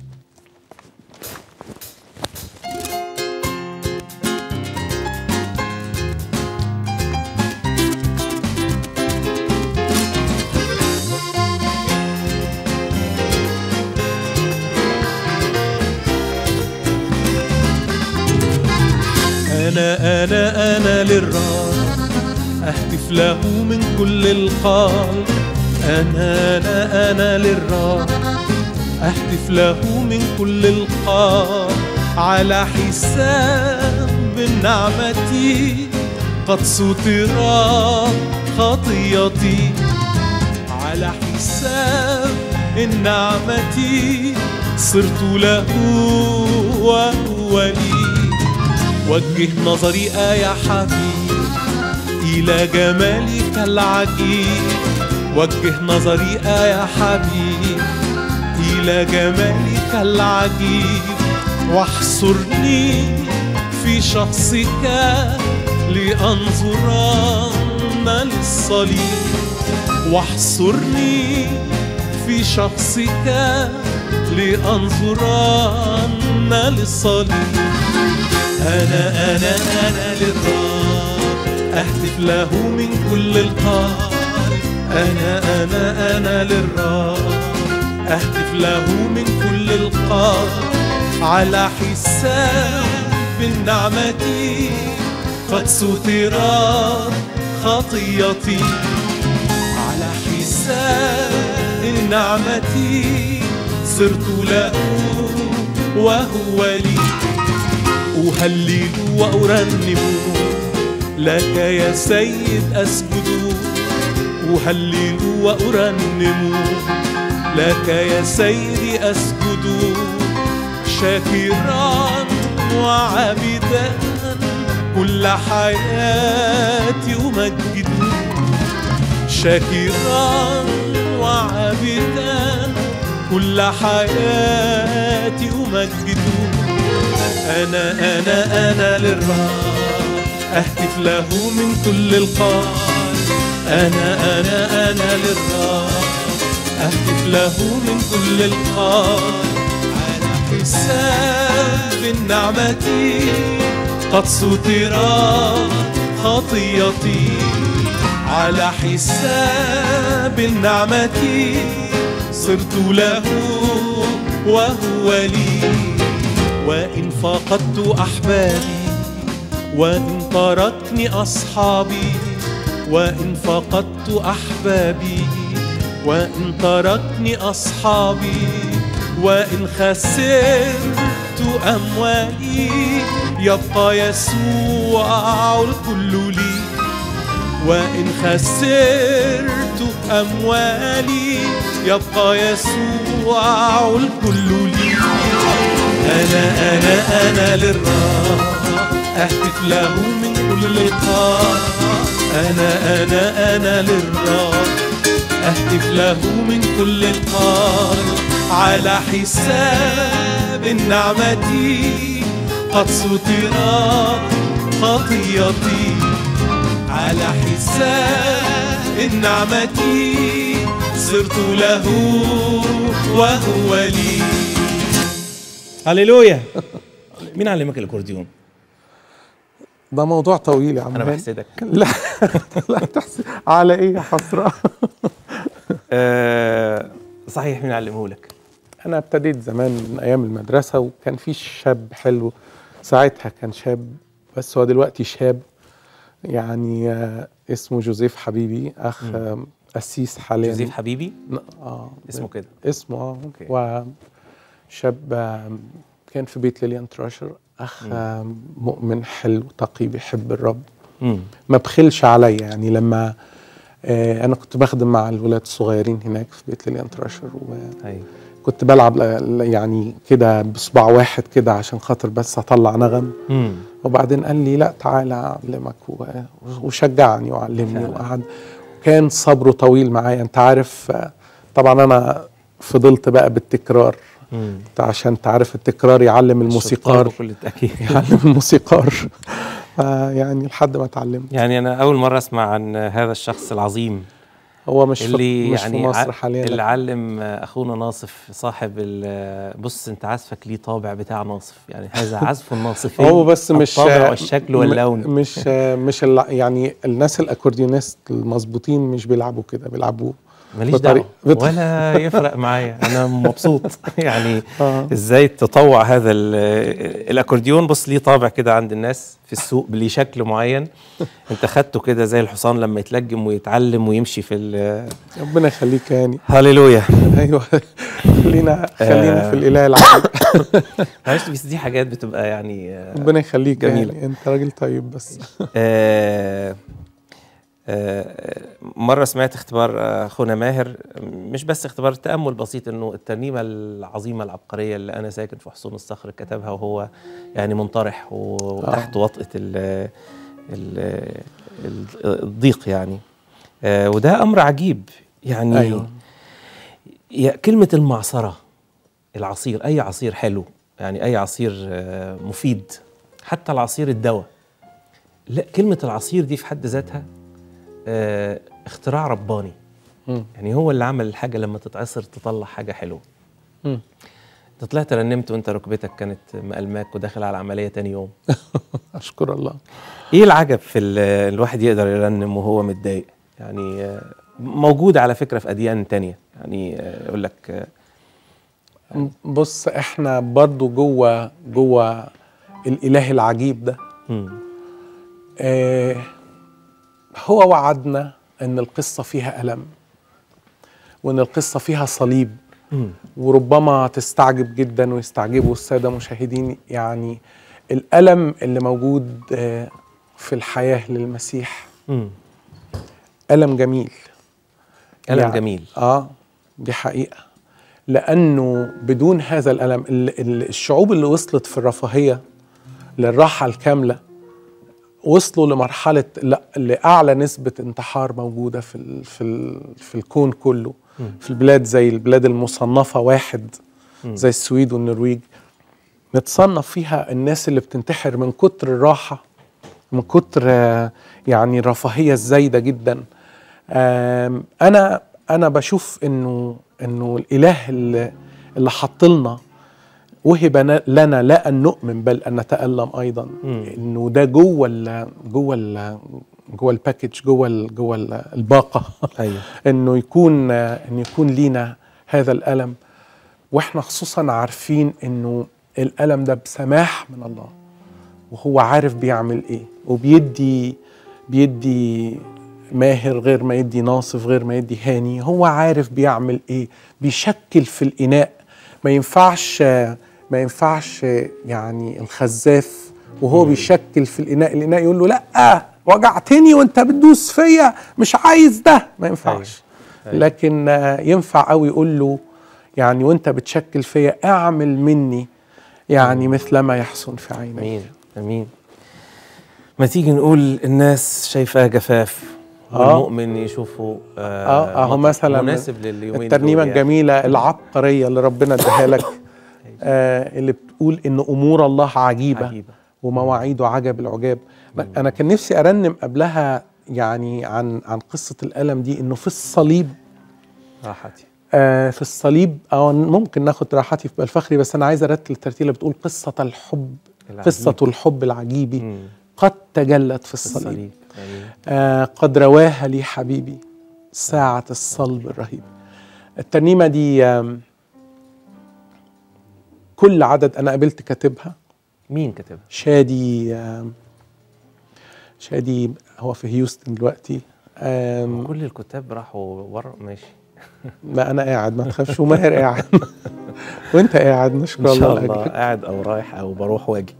أنا أنا أنا للرب أهتف له من كل القلب أنا أنا أنا للرب أهتف له من كل القلب على حساب النعمة قد سترت خطيتي على حساب النعمة صرت له وهو لي وجه نظري آه يا حبيب إلى جمالك العجيب وجه نظري آه يا حبيب إلى جمالك العجيب واحصرني في شخصك لأنظرن للصليب واحصرني في شخصك لأنظرن للصليب أنا أنا أنا للرب أهتف له من كل القلب أنا أنا أنا للرب أهتف له من كل القلب على حساب النعمة قد سترت خطيتي على حساب النعمة صرت له وهو لي أهلل وأرنم لك يا سيد أسجد أهلل وأرنم لك يا سيدي أسجد شاكرا وعابدا كل حياتي أمجد شاكرا وعابدا كل حياتي أمجد أنا أنا أنا للرب أهتف له من كل القلب أنا أنا أنا للرب أهتف له من كل القلب على حساب النعمة قد سترت خطيتي على حساب النعمة صرت له وهو لي وإن فقدت أحبابي وإن تركني أصحابي وإن فقدت أحبابي وإن تركني أصحابي وإن خسرت أموالي يبقى يسوع الكل لي وإن خسرت أموالي يبقى يسوع الكل لي أنا أنا أنا للرب أهتف له من كل القاع أنا أنا أنا للرب أهتف له من كل القلب على حساب النعمة قد سترت خطيتي على حساب النعمة صرت له وهو لي هللويا مين علمك الاكورديون؟ ده موضوع طويل يا عم انا هاني. بحسدك لا لا تحسن على ايه يا حسره آه صحيح مين علمه لك؟ انا ابتديت زمان من ايام المدرسه وكان في شاب حلو ساعتها كان شاب بس هو دلوقتي شاب يعني آه، اسمه جوزيف حبيبي اخ آه، قسيس حاليا جوزيف حبيبي اه اسمه كده اسمه اه أوكي. وشاب آه، كان في بيت ليليان تراشر اخ آه، مؤمن حلو تقي بيحب الرب امم ما بخلش عليا يعني لما آه، انا كنت بخدم مع الولاد الصغيرين هناك في بيت ليليان تراشر ايوه وكنت بلعب ل- ل- يعني كده بصباع واحد كده عشان خاطر بس اطلع نغم امم وبعدين قال لي لا تعالى اعلمك و- وشجعني وعلمني فعلا. وقعد كان صبره طويل معايا انت عارف آه، طبعا انا فضلت بقى بالتكرار امم عشان تعرف التكرار يعلم الموسيقار بكل تاكيد يعلم الموسيقار آه، يعني لحد ما اتعلمت يعني انا اول مره اسمع عن هذا الشخص العظيم هو مش اللي في مش يعني في مصر ع- حاليا اللي لا. علم اخونا ناصف صاحب ال- بص انت عزفك ليه طابع بتاع ناصف يعني هذا عزف الناصفي هو بس مش الطابع والشكل م- واللون مش مش الل- يعني الناس الاكورديونيست المظبوطين مش بيلعبوا كده بيلعبوا ماليش دعوه بطريق- بط- ولا يفرق معايا انا مبسوط يعني آه. ازاي تطوع هذا ال- الاكورديون بص ليه طابع كده عند الناس في السوق ليه شكل معين انت خدته كده زي الحصان لما يتلجم ويتعلم ويمشي في ال- ربنا يخليك يا هاني هاليلويا ايوه خلينا خلينا آه. في الاله العظيم معلش بس دي حاجات بتبقى يعني آه، ربنا يخليك يا جميلة. هاني انت راجل طيب بس آه، آه، مرة سمعت اختبار آه، أخونا ماهر مش بس اختبار تأمل بسيط إنه الترنيمة العظيمة العبقرية اللي أنا ساكن في حصون الصخر كتبها وهو يعني منطرح و- وتحت وطأة ال ال ال- الضيق يعني آه، وده أمر عجيب يعني أيوة. يا- كلمة المعصرة العصير أي عصير حلو يعني أي عصير آه، مفيد حتى العصير الدواء لا كلمة العصير دي في حد ذاتها آه، اختراع رباني مم. يعني هو اللي عمل الحاجة لما تتعصر تطلع حاجة حلوة مم. انت طلعت رنمت وانت ركبتك كانت مقلماك وداخل على العملية تاني يوم اشكر الله ايه العجب في ال- الواحد يقدر يرنم وهو متضايق يعني آه، موجوده على فكره في اديان تانية يعني آه، يقول لك آه، بص احنا برضو جوه جوه الاله العجيب ده مم. آه هو وعدنا ان القصه فيها الم وان القصه فيها صليب مم. وربما تستعجب جدا ويستعجبوا الساده المشاهدين يعني الالم اللي موجود آه، في الحياه للمسيح مم. الم جميل ألم يعني- جميل اه دي حقيقه لانه بدون هذا الالم ال- ال- الشعوب اللي وصلت في الرفاهيه للراحه الكامله وصلوا لمرحله لا لاعلى نسبه انتحار موجوده في ال في ال في الكون كله في البلاد زي البلاد المصنفه واحد زي السويد والنرويج متصنف فيها الناس اللي بتنتحر من كتر الراحه من كتر آه، يعني الرفاهيه الزايده جدا آم، انا انا بشوف انه انه الاله اللي, اللي حط لنا وهب ن- لنا لا ان نؤمن بل ان نتالم ايضا انه ده جوه ال جوه ال جوه الباكج جوه ال جوه ال- الباقه ايوه انه يكون ان يكون لينا هذا الالم واحنا خصوصا عارفين انه الالم ده بسماح من الله وهو عارف بيعمل ايه وبيدي بيدي ماهر غير ما يدي ناصف غير ما يدي هاني هو عارف بيعمل ايه بيشكل في الاناء ما ينفعش ما ينفعش يعني الخزاف وهو بيشكل في الاناء الاناء يقول له لا وجعتني وانت بتدوس فيا مش عايز ده ما ينفعش أيوة. لكن آه، ينفع قوي يقول له يعني وانت بتشكل فيا اعمل مني يعني مثل ما يحسن في عينيك امين امين ما تيجي نقول الناس شايفاه جفاف آه. والمؤمن يشوفه آه اه اهو مطر. مثلا مناسب لليومين الترنيمه دول يعني. الجميله العبقريه اللي ربنا اداها لك آه اللي بتقول ان امور الله عجيبه, عجيبة. ومواعيده عجب العجاب انا كان نفسي ارنم قبلها يعني عن عن قصه الالم دي انه في الصليب راحتي آه في الصليب او ممكن ناخد راحتي في بالفخري بس انا عايز ارتل الترتيله بتقول قصه الحب العجيب. قصه الحب العجيب مم. قد تجلت في في الصليب الصليب أيوة. آه قد رواها لي حبيبي ساعة الصلب الرهيب الترنيمة دي آم، كل عدد أنا قابلت كاتبها مين كتبها؟ شادي آم، شادي هو في هيوستن دلوقتي آم، كل الكتاب راحوا ورا ماشي ما أنا قاعد ما تخافش وماهر قاعد وأنت قاعد نشكر ان شاء الله الله لأجلك قاعد او رايح او بروح واجي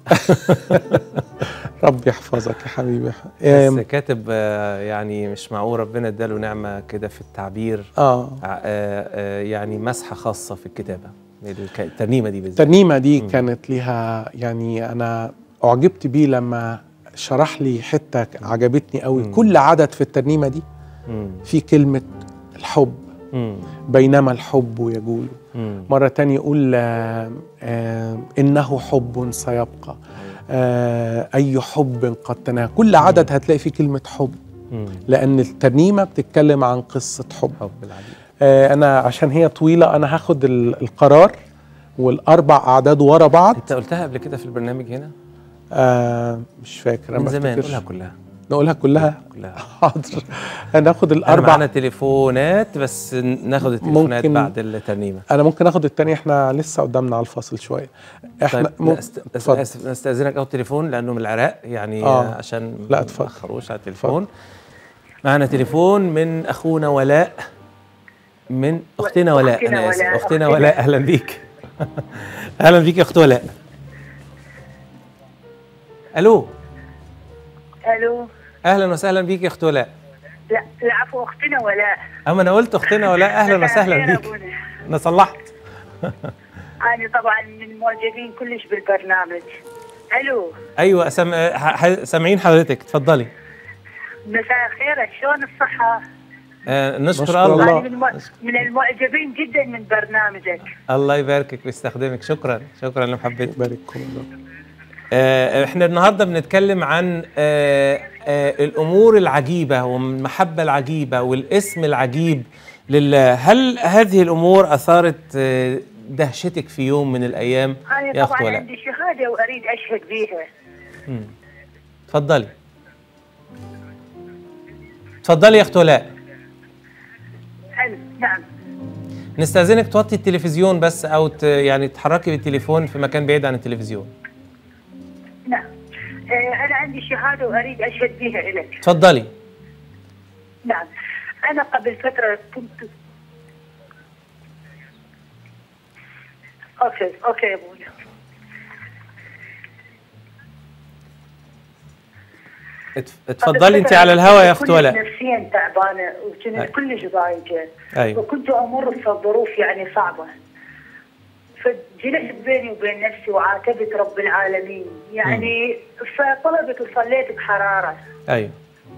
رب يحفظك يا حبيبي بس آم، كاتب آه، يعني مش معقول ربنا اداله نعمه كده في التعبير آه آه، آه، يعني مسحه خاصه في الكتابه الك- الترنيمه دي بالذات الترنيمة دي كانت ليها يعني أنا أعجبت بيه لما شرح لي حتة عجبتني قوي كل عدد في الترنيمة دي مم. في كلمة الحب مم. بينما الحب يجول مم. مرة تانية يقول آه آه إنه حب سيبقى آه أي حب قد تناهى كل عدد هتلاقي فيه كلمة حب مم. لأن الترنيمة بتتكلم عن قصة حب حب العجيب آه أنا عشان هي طويلة أنا هاخد ال- القرار والأربع أعداد ورا بعض انت قلتها قبل كده في البرنامج هنا آه مش فاكر أنا من ما زمان أفتكرش. قولها كلها نقولها كلها كلها حاضر هناخد انا معانا الأربع تليفونات بس ناخد التليفونات ممكن- بعد الترنيمه أنا ممكن آخد التاني إحنا لسه قدامنا على الفاصل شوية إحنا طيب مم- نست- أس- اتفضل. اسف نستاذنك او التليفون لانه من العراق يعني آه. آه. عشان لا، ما اتفضل. نأخروش على التليفون معنا تليفون من اخونا ولاء من اختنا ولاء أختنا انا اسف ولاء، اختنا أختنا. ولاء اهلا بيك اهلا بيك يا اخت ولاء الو الو اهلا وسهلا بيك يا اخت ولاء لا العفو اختنا ولاء اما انا قلت اختنا ولاء اهلا مساء وسهلا الخير بيك أبونا. انا صلحت انا طبعا من المعجبين كلش بالبرنامج الو ايوه سم... ح- ح- سامعين حضرتك اتفضلي مساء الخير شلون الصحة؟ آه نشكر نشكر الله الله. أنا من, الم... من المعجبين جدا من برنامجك الله يباركك ويستخدمك شكرا شكرا لمحبتك يبارككم الله آه، احنا النهارده بنتكلم عن آه، آه، الامور العجيبه والمحبه العجيبه والاسم العجيب لله هل هذه الامور اثارت آه، دهشتك في يوم من الايام انا يا اخت طبعا ولاء عندي شهادة واريد اشهد بيها مم. اتفضلي اتفضلي يا اخت ولاء حلو نعم نستأذنك توطي التلفزيون بس أو ت... يعني تحركي بالتليفون في مكان بعيد عن التلفزيون نعم آه، أنا عندي شهادة وأريد أشهد بها إلك اتفضلي نعم أنا قبل فترة كنت أوكي أوكي يا أبونا اتف- اتفضلي أنت على الهوا يا أخت كنت ولاء نفسيا تعبانة أي. وكنت كلش ضايقة أيوة. وكنت أمر في ظروف يعني صعبة فجلست بيني وبين نفسي وعاتبت رب العالمين يعني فطلبت وصليت بحرارة أيوه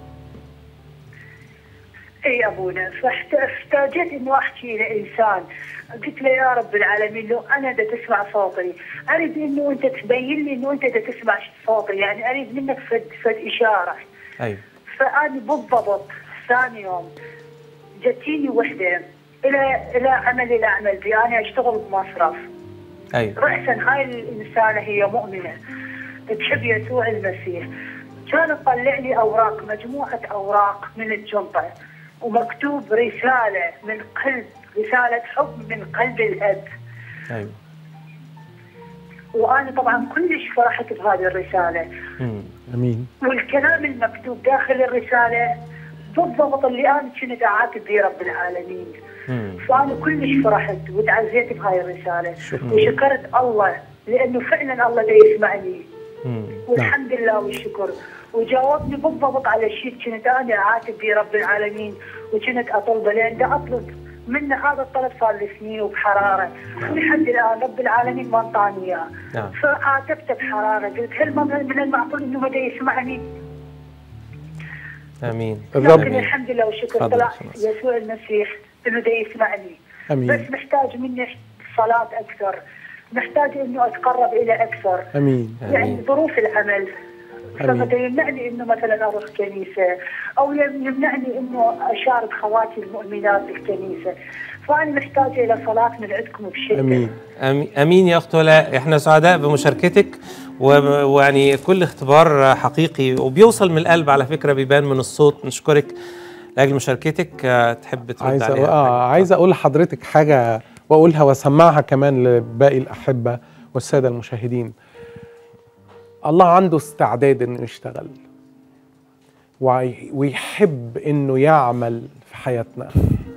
اي ابونا فاحتاجت انه احكي لانسان قلت له يا رب العالمين لو انا دا تسمع صوتي اريد انه انت تبين لي انه انت دا تسمع صوتي يعني اريد منك فد, فد اشاره أيوه فاني بالضبط ثاني يوم جتيني وحده الى الى عمل الى اعمل بي انا اشتغل بمصرف أيوه رأسا هاي الإنسانة هي مؤمنة تحب يسوع المسيح كانت تطلع لي أوراق مجموعة أوراق من الجنطة ومكتوب رسالة من قلب رسالة حب من قلب الأب أيوه وأنا طبعا كلش فرحت بهذه الرسالة مم. امين والكلام المكتوب داخل الرسالة بالضبط اللي أنا كنت أعاتب به رب العالمين مم. فأنا كلش فرحت وتعزيت بهاي الرسالة وشكرت الله لأنه فعلا الله دا يسمعني مم. والحمد لله والشكر وجاوبني بالضبط على الشيء اللي كنت انا اعاتب به رب العالمين وكنت اطلبه لان دا اطلب منه هذا الطلب صار لي سنين وبحراره ولحد الان رب العالمين ما انطاني اياه نعم. فعاتبته بحراره قلت هل ما من المعقول انه ما دا يسمعني؟ آمين الرب لكن الحمد لله والشكر تفضل طلع خلاص. يسوع المسيح انه دا يسمعني امين بس محتاج مني صلاه اكثر محتاج انه اتقرب الى اكثر امين يعني ظروف العمل آمين. فقد يمنعني انه مثلا اروح كنيسه او يمنعني انه اشارك خواتي المؤمنات بالكنيسه فانا محتاجه الى صلاه من عندكم بشده امين أمي- امين يا اخت ولاء احنا سعداء بمشاركتك و- ويعني كل اختبار حقيقي وبيوصل من القلب على فكره بيبان من الصوت نشكرك لاجل مشاركتك آه، تحب ترد عايز أقول عليها اه عايز اقول لحضرتك حاجه واقولها واسمعها كمان لباقي الاحبه والساده المشاهدين الله عنده استعداد انه يشتغل وي- ويحب انه يعمل في حياتنا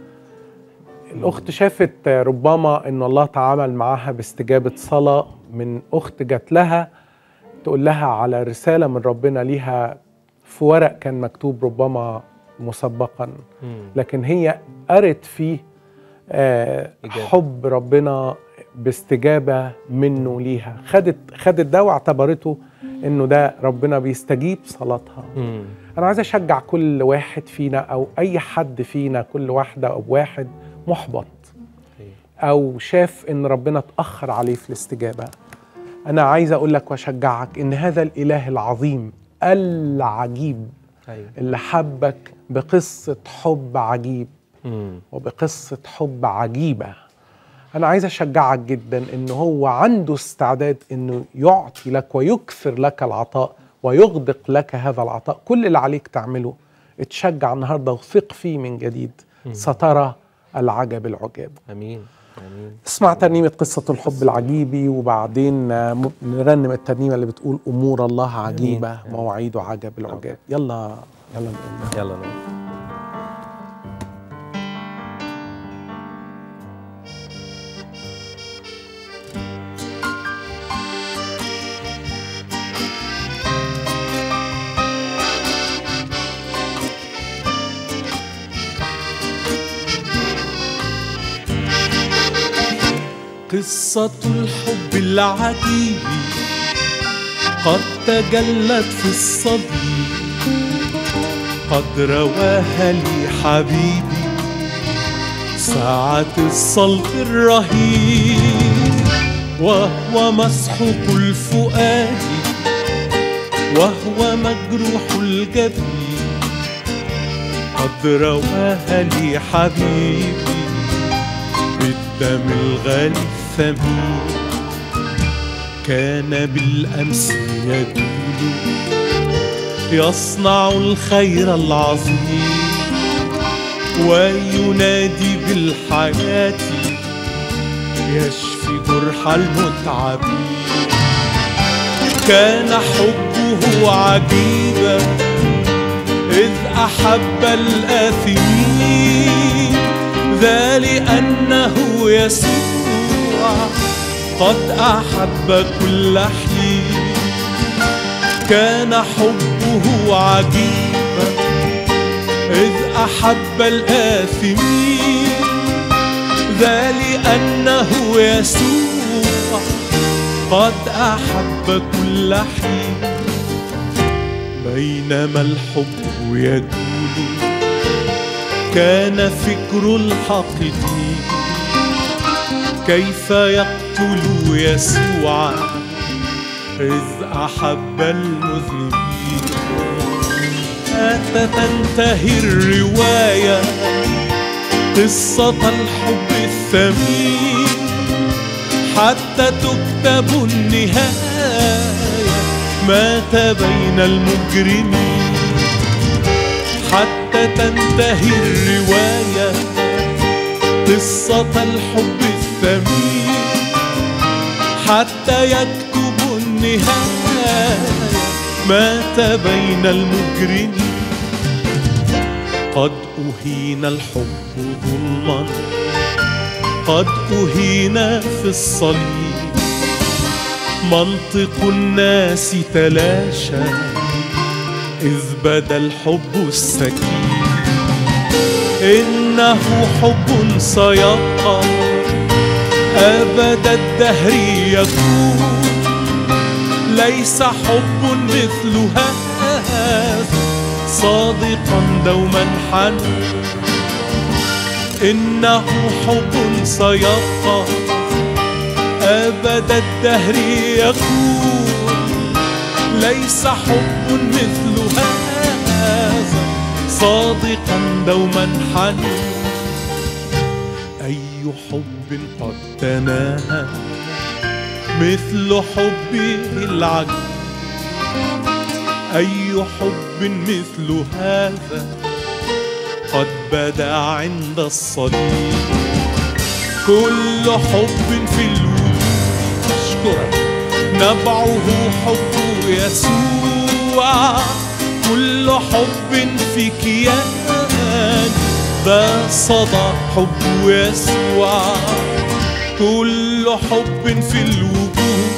الاخت شافت ربما ان الله تعامل معاها باستجابه صلاه من اخت جات لها تقول لها على رساله من ربنا ليها في ورق كان مكتوب ربما مسبقا مم. لكن هي قرت فيه آه إجابة. حب ربنا باستجابه منه ليها خدت خدت ده واعتبرته انه ده ربنا بيستجيب صلاتها مم. انا عايز اشجع كل واحد فينا او اي حد فينا كل واحده او واحد محبط او شاف ان ربنا اتاخر عليه في الاستجابه انا عايز اقول لك واشجعك ان هذا الاله العظيم العجيب ايوه اللي حبك بقصه حب عجيب مم. وبقصه حب عجيبه انا عايز اشجعك جدا ان هو عنده استعداد انه يعطي لك ويكثر لك العطاء ويغدق لك هذا العطاء كل اللي عليك تعمله اتشجع النهارده وثق فيه من جديد سترى العجب العجاب امين امين اسمع ترنيمة قصة الحب العجيبي وبعدين آه، م- نرنم الترنيمة اللي بتقول أمور الله عجيبة مواعيده عجب العجاب يلا يلا نقول يلا نقول قصة الحب العجيب قد تجلت في الصدر قد رواها لي حبيبي ساعة الصلب الرهيب وهو مسحوق الفؤاد وهو مجروح الجبين قد رواها لي حبيبي بالدم الغالي الثمين كان بالأمس يجول يصنع الخير العظيم وينادي بالحياة يشفي جرح المتعبين كان حبه عجيبا إذ أحب الآثمين ذا لأنه يسوع قد أحب كل حين كان حبه عجيبا إذ أحب الآثمين ذا لأنه يسوع قد أحب كل حين بينما الحب يجول كان فكر الحقيقي كيف يقتل يسوع إذ أحب المذنبين أتتنتهي الرواية قصة الحب الثمين حتى تكتب النهاية مات بين المجرمين حتى تنتهي الرواية قصة الحب الثمين حتى يكتب النهاية مات بين المجرمين قد أهين الحب ظلما قد أهين في الصليب منطق الناس تلاشى إذ بدا الحب السكين إنه حب سيبقى أبد الدهر يكون ليس حب مثل هذا صادقا دوما حنون إنه حب سيبقى أبد الدهر يكون ليس حب مثل هذا صادقا دوما حنون أي حب قد تناهى مثل حبه العجيب أي حب مثل هذا قد بدا عند الصليب كل حب في الوجود أشكرك نبعه حب يسوع كل حب في كيان ذا صدى حب يسوع كل حب في الوجود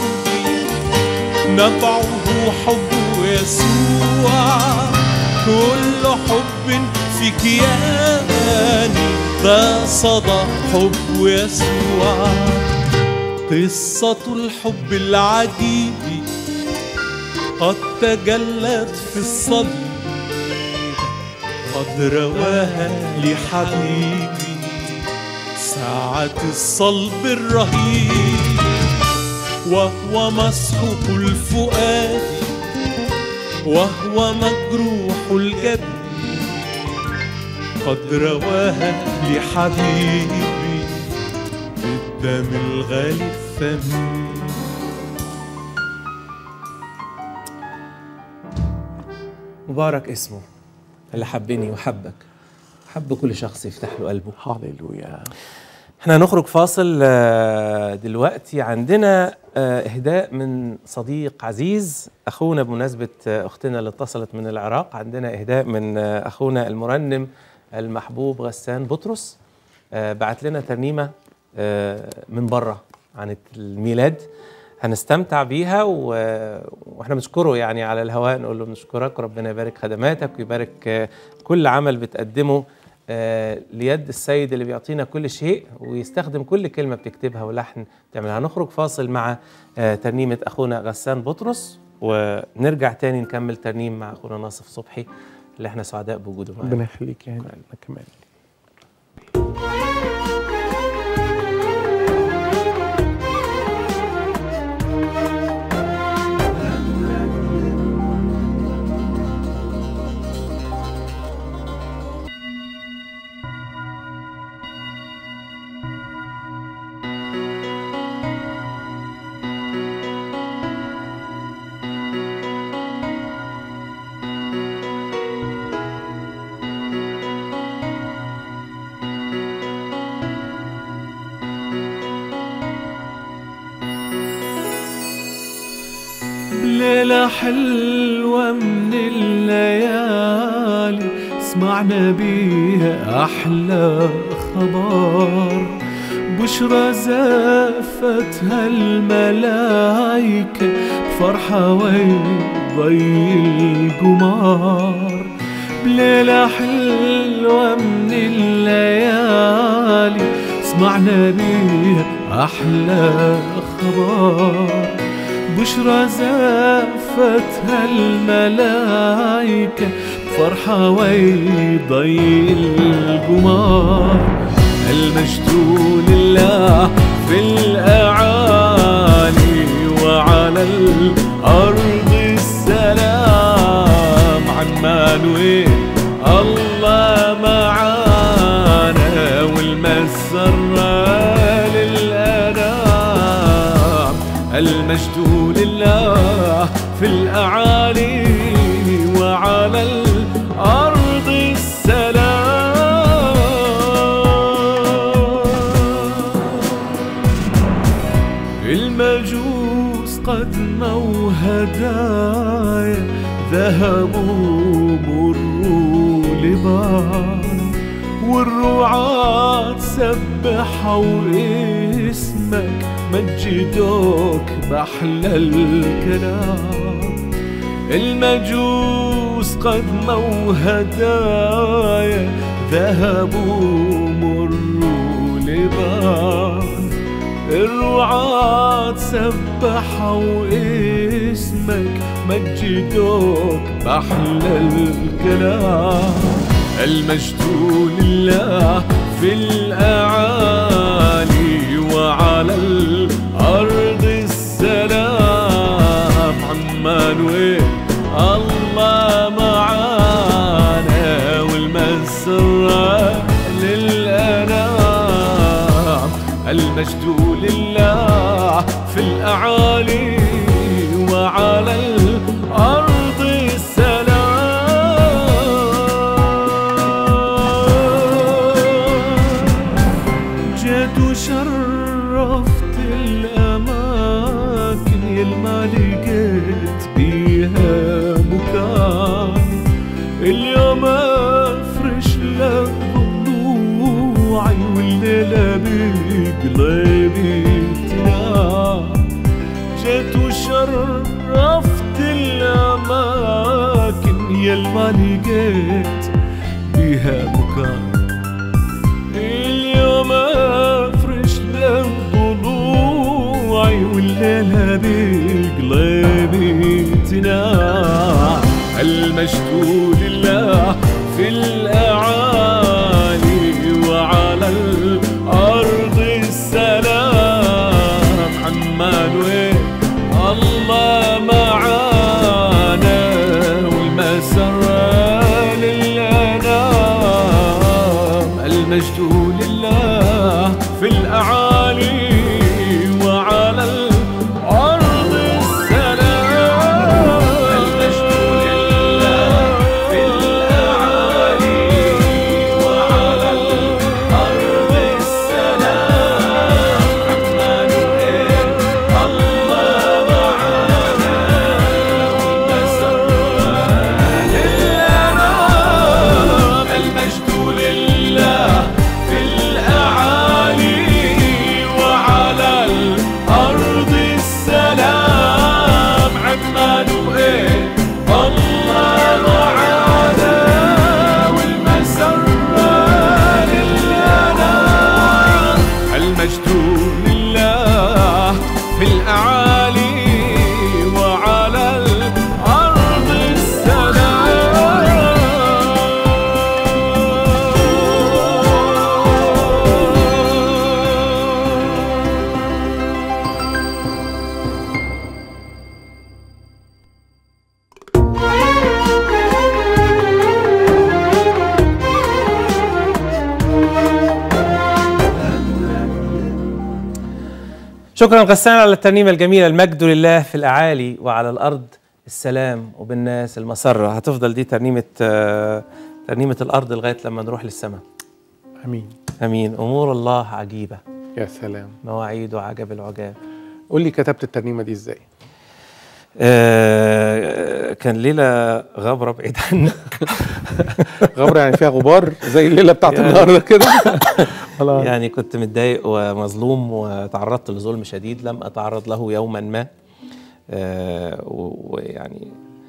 نبعه حب يسوع كل حب في كياني ذا صدى حب يسوع قصة الحب العجيب قد تجلت في الصليب قد رواها لحبيبي ساعة الصلب الرهيب وهو مسحوق الفؤاد وهو مجروح الجبين قد رواها لحبيبي بالدم الغالي الثمين مبارك اسمه اللي حبني وحبك حب كل شخص يفتح له قلبه هللويا احنا هنخرج فاصل آه، دلوقتي عندنا آه، اهداء من صديق عزيز اخونا بمناسبه آه، اختنا اللي اتصلت من العراق عندنا اهداء من آه، اخونا المرنم المحبوب غسان بطرس آه، بعت لنا ترنيمه آه، من بره عن الميلاد هنستمتع بيها و... واحنا بنشكره يعني على الهواء نقول له بنشكرك ربنا يبارك خدماتك ويبارك آه، كل عمل بتقدمه آه، ليد السيد اللي بيعطينا كل شيء ويستخدم كل كلمة بتكتبها ولحن تعملها هنخرج فاصل مع آه، ترنيمة أخونا غسان بطرس ونرجع تاني نكمل ترنيم مع أخونا ناصف صبحي اللي احنا سعداء بوجوده معانا ربنا يخليك يا هنا انا كمان بليلة حلوة من الليالي سمعنا بيها أحلى خبر بشرى زافتها الملايكة بفرحة وضي القمار بليلة حلوة من الليالي سمعنا بيها أحلى خبر بشرى زافتها الملايكة فرحة ويضي القمار المجد لله في الأعالي وعلى الأرض السلام عن مانويل الله معانا والمسرة للأنام المجد لله في الأعالي وعلى الأرض السلام المجوس قد نوا هدايا ذهبوا مروا لبان والرعاة سبحوا اسمك مجدوك بأحلى الكلام المجوس قد نوا هدايا ذهبوا مروا لبان الرعاة سبحوا اسمك مجدوك بأحلى الكلام المجد لله في الأعالي وعلى الأرض السلام عمانويل الله معانا والمسرة للأنام المجد لله في الأعالي وعلى الأرض السلام جيت وشرفت الأماكن يلما لقيت بيها مكان اليوم أفرش لك ضلوعي والليلة بقلبي تنام جيت وشرفت الأماكن يلما لقيت بيها مكان اليوم افرش لك ضلوعي والليلة بقلبي تنام المجد لله في الأعالي وعلى الأرض السلام عمانويل الله معانا والمسرة للأنام المجد لله في الأعالي وعلى الأرض السلام المجد لله في الأعالي وعلى الأرض السلام عمانوئيل الله معانا والمسرة للأنام المجد لله في الأعالي وعلى الأرض السلام عمانوئيل الله معانا والمسرة للأنام المجد لله في الأعالي وعلى الأرض السلام شكرا غسان على الترنيمة الجميلة المجد لله في الأعالي وعلى الأرض السلام وبالناس المسرة هتفضل دي ترنيمة آه، ترنيمة الأرض لغاية لما نروح للسماء امين أمين أمور الله عجيبة يا سلام مواعيد وعجب العجاب قول لي كتبت الترنيمه دي ازاي آه كان ليله غبره بعيد عنك غبره يعني فيها غبار زي الليله بتاعت يعني- النهارده كده خلاص يعني كنت متضايق ومظلوم وتعرضت لظلم شديد لم اتعرض له يوما ما آه، و- ويعني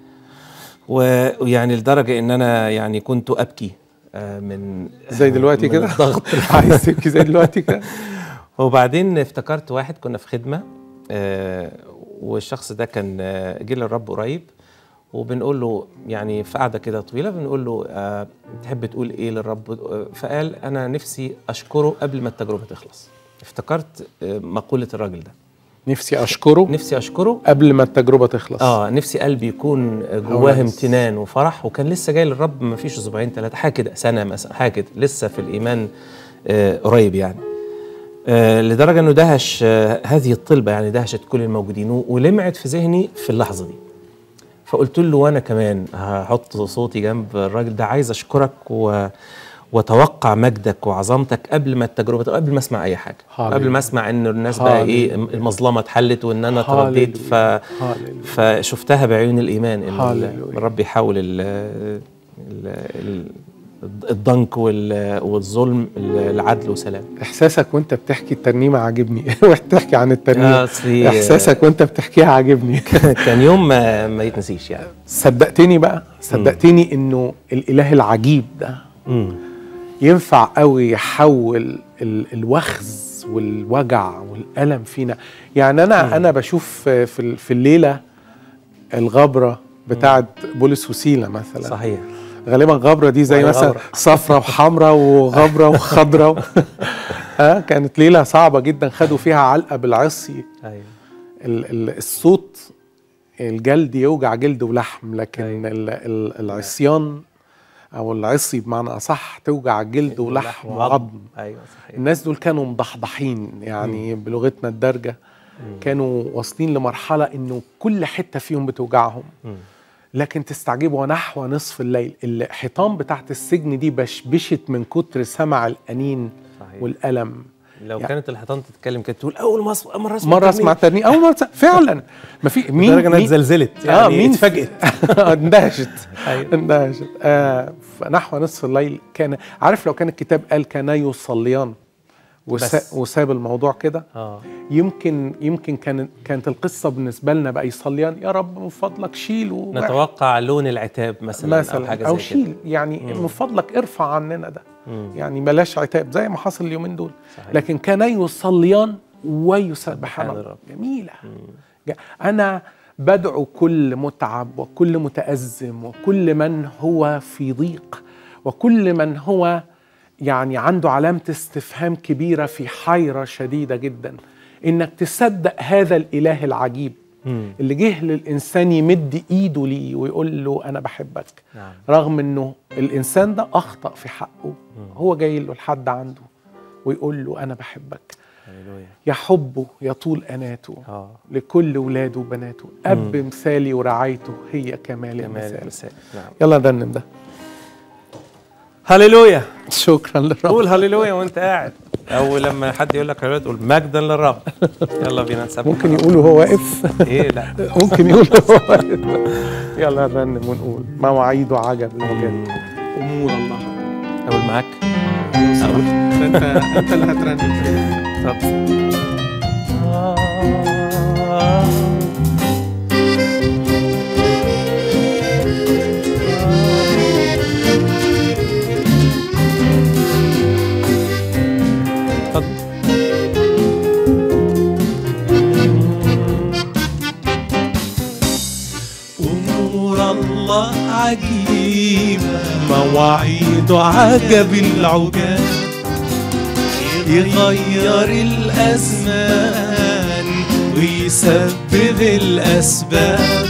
و- ويعني لدرجه ان انا يعني كنت ابكي آه، من زي دلوقتي من كده الضغط عايز تبكي زي دلوقتي كده وبعدين افتكرت واحد كنا في خدمه آه، والشخص ده كان آه، جه للرب قريب وبنقول له يعني في قعده كده طويله بنقول له آه، تحب تقول ايه للرب آه، فقال انا نفسي اشكره قبل ما التجربه تخلص افتكرت آه، مقوله الراجل ده نفسي اشكره نفسي اشكره قبل ما التجربه تخلص اه نفسي قلبي يكون جواه أولاد. امتنان وفرح وكان لسه جاي للرب ما فيش اسبوعين ثلاثه حاجه كده سنه مثلا حاجه كده لسه في الايمان آه قريب يعني آه لدرجه انه دهش آه هذه الطلبه يعني دهشت كل الموجودين و- ولمعت في ذهني في اللحظه دي فقلت له وانا كمان هحط صوتي جنب الراجل ده عايز اشكرك و وتوقع مجدك وعظمتك قبل ما التجربه قبل ما اسمع اي حاجه هاليلويا. قبل ما اسمع ان الناس بقى ايه المظلمه اتحلت وان انا ترديت ف هاليلويا. فشفتها بعيون الايمان ان هاليلويا. الرب يحول ال ال ال الضنك وال- والظلم العدل وسلام احساسك وانت بتحكي الترنيمه عاجبني وبتحكي عن الترنيمه آه، أصلي- احساسك وانت بتحكيها عاجبني كان يوم ما, ما يتنسيش يعني صدقتني بقى صدقتني انه الاله العجيب ده ينفع قوي يحول ال- الوخز والوجع والالم فينا يعني انا انا بشوف في ال- في الليله الغبره بتاعت بولس وسيله مثلا صحيح غالبا غبره دي زي وهي مثلا غبرة. صفرة وحمراء وغبره وخضراء ها كانت ليله صعبه جدا خدوا فيها علقه بالعصي ايوه ال- ال- الصوت الجلد يوجع جلد ولحم لكن أيوة. ال- ال- العصيان او العصي بمعنى اصح توجع جلد ولحم وعظم ايوه صحيح الناس دول كانوا مضحضحين يعني بلغتنا الدارجه كانوا واصلين لمرحله انه كل حته فيهم بتوجعهم مم. لكن تستعجبوا ونحو نصف الليل الحيطان بتاعت السجن دي بشبشت من كتر سمع الانين صحيح. والالم لو يعني- كانت الحيطان تتكلم كانت تقول اول ما أسمع- مره اسمع مره اسمع ترنيم اول مره أسمع- فعلا ما في مين لدرجه انها مين اتزلزلت اه يعني مين اتفاجئت اندهشت أيوة. اندهشت آه فنحو نصف الليل كان عارف لو كان الكتاب قال كانا يصليان وسا بس. وساب الموضوع كده اه يمكن يمكن كانت كانت القصه بالنسبه لنا بقى يصليان يا رب من فضلك شيل و- نتوقع لون العتاب مثلا, مثلا او حاجه او زي شيل كده يعني من فضلك ارفع عننا ده مم. يعني بلاش عتاب زي ما حصل اليومين دول صحيح. لكن كانا يصليان ويسبحان سبحان الله الرب. جميله ج- انا بدعو كل متعب وكل متازم وكل من هو في ضيق وكل من هو يعني عنده علامه استفهام كبيره في حيره شديده جدا انك تصدق هذا الاله العجيب مم. اللي جه للانسان يمد ايده ليه ويقول له انا بحبك نعم رغم انه الانسان ده اخطا في حقه هو جاي له لحد عنده ويقول له انا بحبك هللويا يحبه يطول اناته اه لكل ولاده وبناته اب مثالي ورعايته هي كمال كمال المثال المثال نعم يلا نرنم ده هللويا شكرا للرب قول هللويا وانت قاعد او لما حد يقول لك هللويا تقول مجدا للرب يلا بينا نسبح ممكن يقول وهو واقف ايه لا ممكن يقول وهو واقف يلا نرنم ونقول مواعيده عجب العجاب امور الله اقول معاك انت انت اللي هترنم طب اتفضل أمور الله عجيبة مواعيد عجب العجاب يغير الأزمان ويسبب الأسباب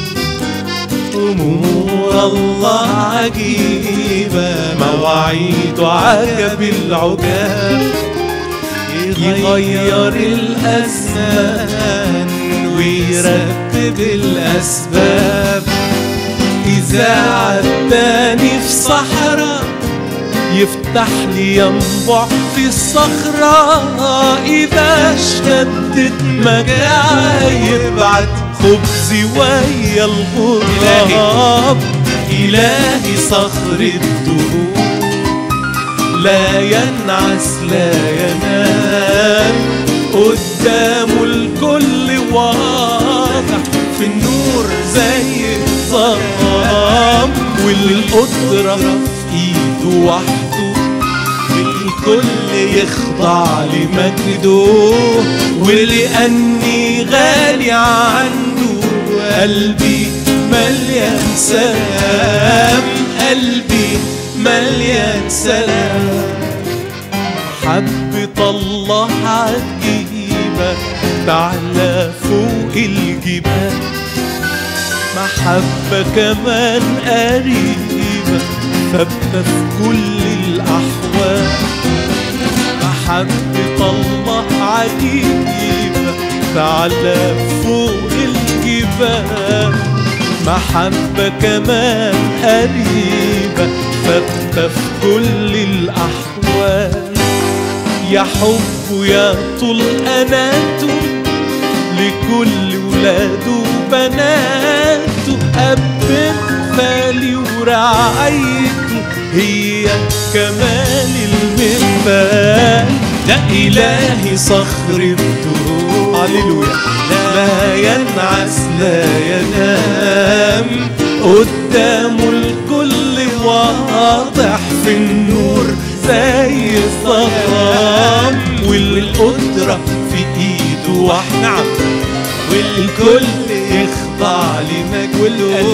أمور الله عجيبة مواعيد عجب العجاب يغير الأزمان ويرتب الأسباب إذا عداني في صحراء يفتح لي ينبع في الصخرة إذا اشتدت مجاعة يبعت الخبز ويا الغراب إلهي صخر الدهور لا ينعس لا ينام قدامه الكل واضح في النور زي الظلام والقدرة في ايده وحده الكل يخضع لمجده ولأني غالي عنده قلبي مليان سلام قلبي مليان سلام محبة الله عجيبة تعلى فوق الجبال محبة كمان قريبة ثابتة في كل الأحوال محبة الله عجيبة تعلى فوق الجبال محبة كمان قريبة ثابتة في كل الأحوال يا حب يا طول أناته لكل ولاده وبناته أب مثالي ورعايته هي كمال المثال ده إلهي صخر الدهور هللويا لا ينعس لا ينام قدامه الكل واضح في النور زي الظلام والقدرة في ايده واحد نعم والكل يخضع لمجده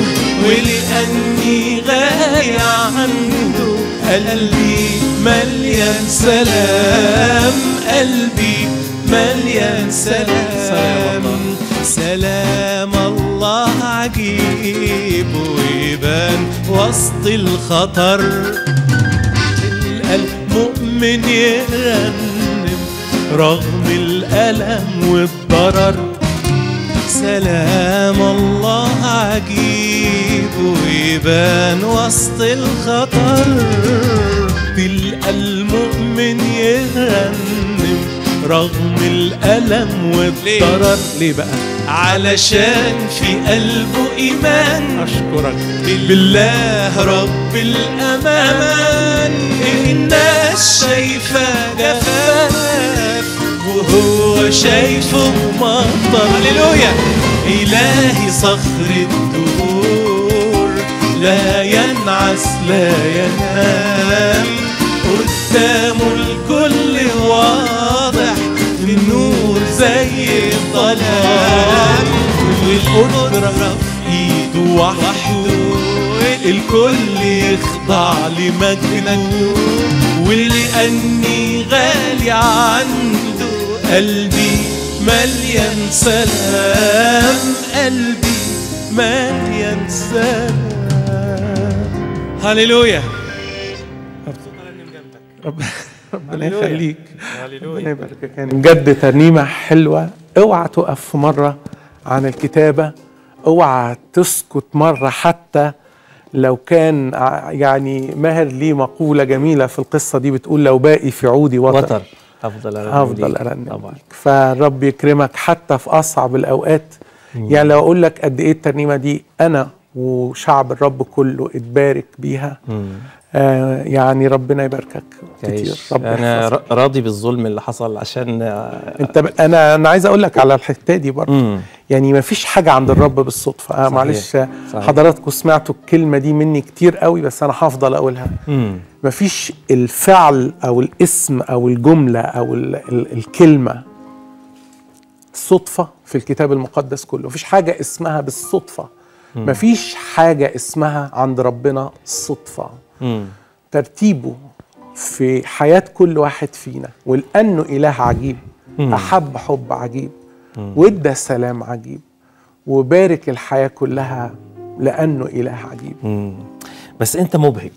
ولأني غاية عنده قلبي مليان سلام قلبي مليان سلام سلام الله عجيب ويبان وسط الخطر المؤمن يرنم رغم الألم والضرر سلام الله عجيب ويبان وسط الخطر تلقى المؤمن يرنم رغم الألم والضرر ليه بقى علشان في قلبه إيمان أشكرك بالله رب الأمان الناس شايفة جفاف وهو شايفه مطر هللويا إلهي صخر الدهور لا ينعس لا ينام قدامه الكل واضح في النور زي الظلام والقدرة في ايده وحده الكل يخضع لمجده ولأني غالي عنده قلبي مليان سلام قلبي مليان سلام هللويا رب- ربنا يخليك ربنا يباركك يعني بجد ترنيمة حلوة اوعى تقف في مرة عن الكتابة اوعى تسكت مرة حتى لو كان ع- يعني ماهر ليه مقولة جميلة في القصة دي بتقول لو باقي في عودي وتر, وتر افضل ارنم هفضل ليك. ارنم طبعا ليك فالرب يكرمك حتى في اصعب الاوقات يعني لو اقول لك قد ايه الترنيمه دي انا وشعب الرب كله اتبارك بيها آه يعني ربنا يباركك كتير تعيش. رب انا يحفظك. ر- راضي بالظلم اللي حصل عشان آه، انت ب... انا انا عايز اقول لك على الحته دي برضه مم. يعني ما فيش حاجه عند الرب بالصدفه آه صحيح. معلش صحيح. حضراتكم سمعتوا الكلمه دي مني كتير قوي بس انا هفضل اقولها مم. ما فيش الفعل او الاسم او الجمله او ال... ال... الكلمه صدفه في الكتاب المقدس كله مفيش حاجه اسمها بالصدفه مفيش حاجه اسمها عند ربنا صدفه مم. ترتيبه في حياة كل واحد فينا ولأنه إله عجيب أحب حب عجيب وادى سلام عجيب وبارك الحياة كلها لأنه إله عجيب مم. بس انت مبهج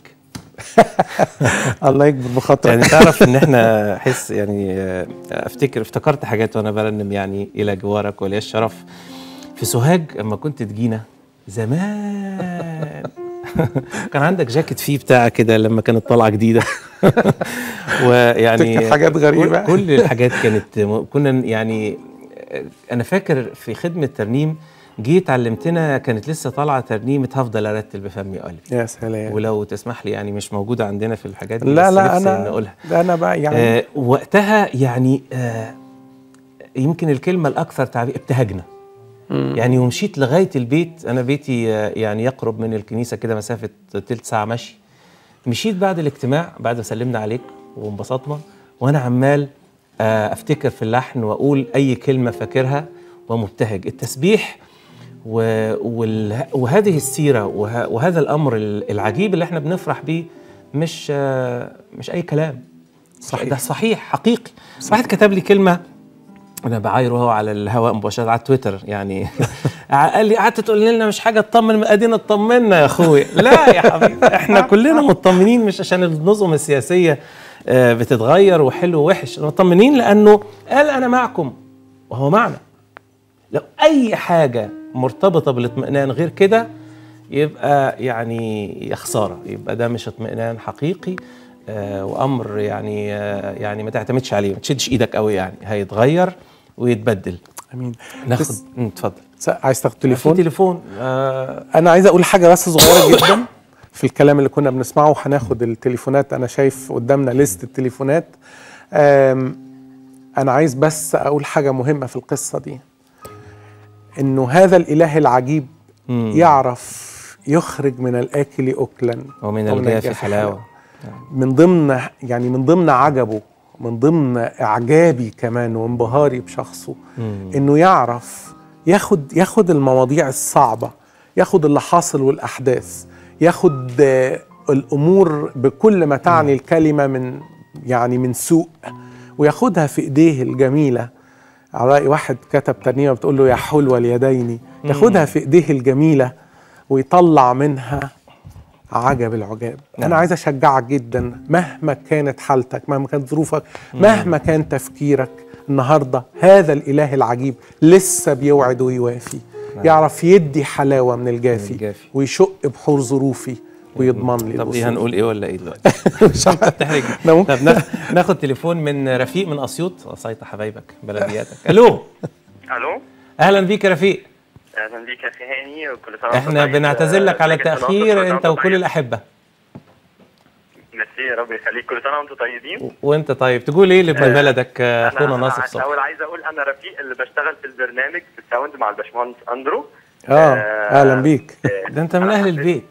الله يكبر بخاطرك يعني تعرف ان احنا حس يعني آه، افتكر افتكرت حاجات وانا برنم يعني الى جوارك ولي الشرف في سوهاج اما كنت تجينا زمان كان عندك جاكيت فيه بتاع كده لما كانت طالعه جديده ويعني تفتكر حاجات غريبة. كل كل الحاجات كانت م- كنا يعني آه، انا فاكر في خدمه ترنيم جيت علمتنا كانت لسه طالعه ترنيمه هفضل ارتل بفمي قلبي يا سلام ولو تسمح لي يعني مش موجوده عندنا في الحاجات دي لا بس لا نفسي انا نقولها ده انا بقى يعني آه وقتها يعني آه يمكن الكلمه الاكثر تعبير ابتهجنا يعني ومشيت لغايه البيت انا بيتي آه يعني يقرب من الكنيسه كده مسافه تلت ساعه مشي مشيت بعد الاجتماع بعد ما سلمنا عليك وانبسطنا وانا عمال آه افتكر في اللحن واقول اي كلمه فاكرها ومبتهج التسبيح و... وال... وهذه السيره وه... وهذا الامر ال- العجيب اللي احنا بنفرح بيه مش آه مش اي كلام صحيح. ده صحيح حقيقي واحد كتب لي كلمه انا بعايره هو على الهواء مباشره على تويتر يعني قال لي قعدت تقول لنا مش حاجه تطمن ادينا اطمنا يا اخويا لا يا حبيبي احنا كلنا مطمنين مش عشان النظم السياسيه آه، بتتغير وحلو ووحش مطمنين لانه قال انا معكم وهو معنا لو اي حاجه مرتبطه بالاطمئنان غير كده يبقى يعني يا خساره يبقى ده مش اطمئنان حقيقي آه وامر يعني آه يعني ما تعتمدش عليه ما تشدش ايدك قوي يعني هيتغير ويتبدل امين ناخد بس- مم، اتفضل عايز تاخد تليفون تليفون في تليفون آه انا عايز اقول حاجه بس صغيره جدا في الكلام اللي كنا بنسمعه وهناخد التليفونات انا شايف قدامنا ليست التليفونات أم، انا عايز بس اقول حاجه مهمه في القصه دي انه هذا الاله العجيب مم. يعرف يخرج من الاكل اكلا ومن الجاف حلاوه من ضمن يعني من ضمن عجبه من ضمن اعجابي كمان وانبهاري بشخصه مم. انه يعرف ياخد ياخد المواضيع الصعبه ياخد اللي حاصل والاحداث ياخد آه، الامور بكل ما تعني الكلمه من يعني من سوء وياخدها في ايديه الجميله على رأي واحد كتب ترنيمه بتقول له يا حلوه اليدين ياخدها في ايديه الجميله ويطلع منها عجب العجاب نعم. انا عايز اشجعك جدا مهما كانت حالتك مهما كانت ظروفك مهما كان تفكيرك النهارده هذا الاله العجيب لسه بيوعد ويوافي يعرف يدي حلاوه من الجافي, الجافي. ويشق بحور ظروفي ويضمن لي طب ايه الوصول. هنقول ايه ولا ايه دلوقتي مش عارف. تحرج أنا ممكن- طب ناخد, ناخد تليفون من رفيق من اسيوط صيت حبايبك بلدياتك الو الو اهلا بيك يا رفيق اهلا بيك يا اخي هاني وكل سنه وأنت احنا طيب. بنعتذر لك على ازيك يا التاخير ناصر؟ انت كل سنة وكل وأنت الاحبه طيب. ميرسي يا رب يخليك كل سنه وانتم طيبين وانت طيب تقول ايه لابن آه، بلدك آه، اخونا انا ناصف أنا صبحي الاول عايز اقول انا رفيق اللي بشتغل في البرنامج في الساوند مع الباشمهندس اندرو اه اهلا بيك آه، ده انت من أنا اهل حبيت- البيت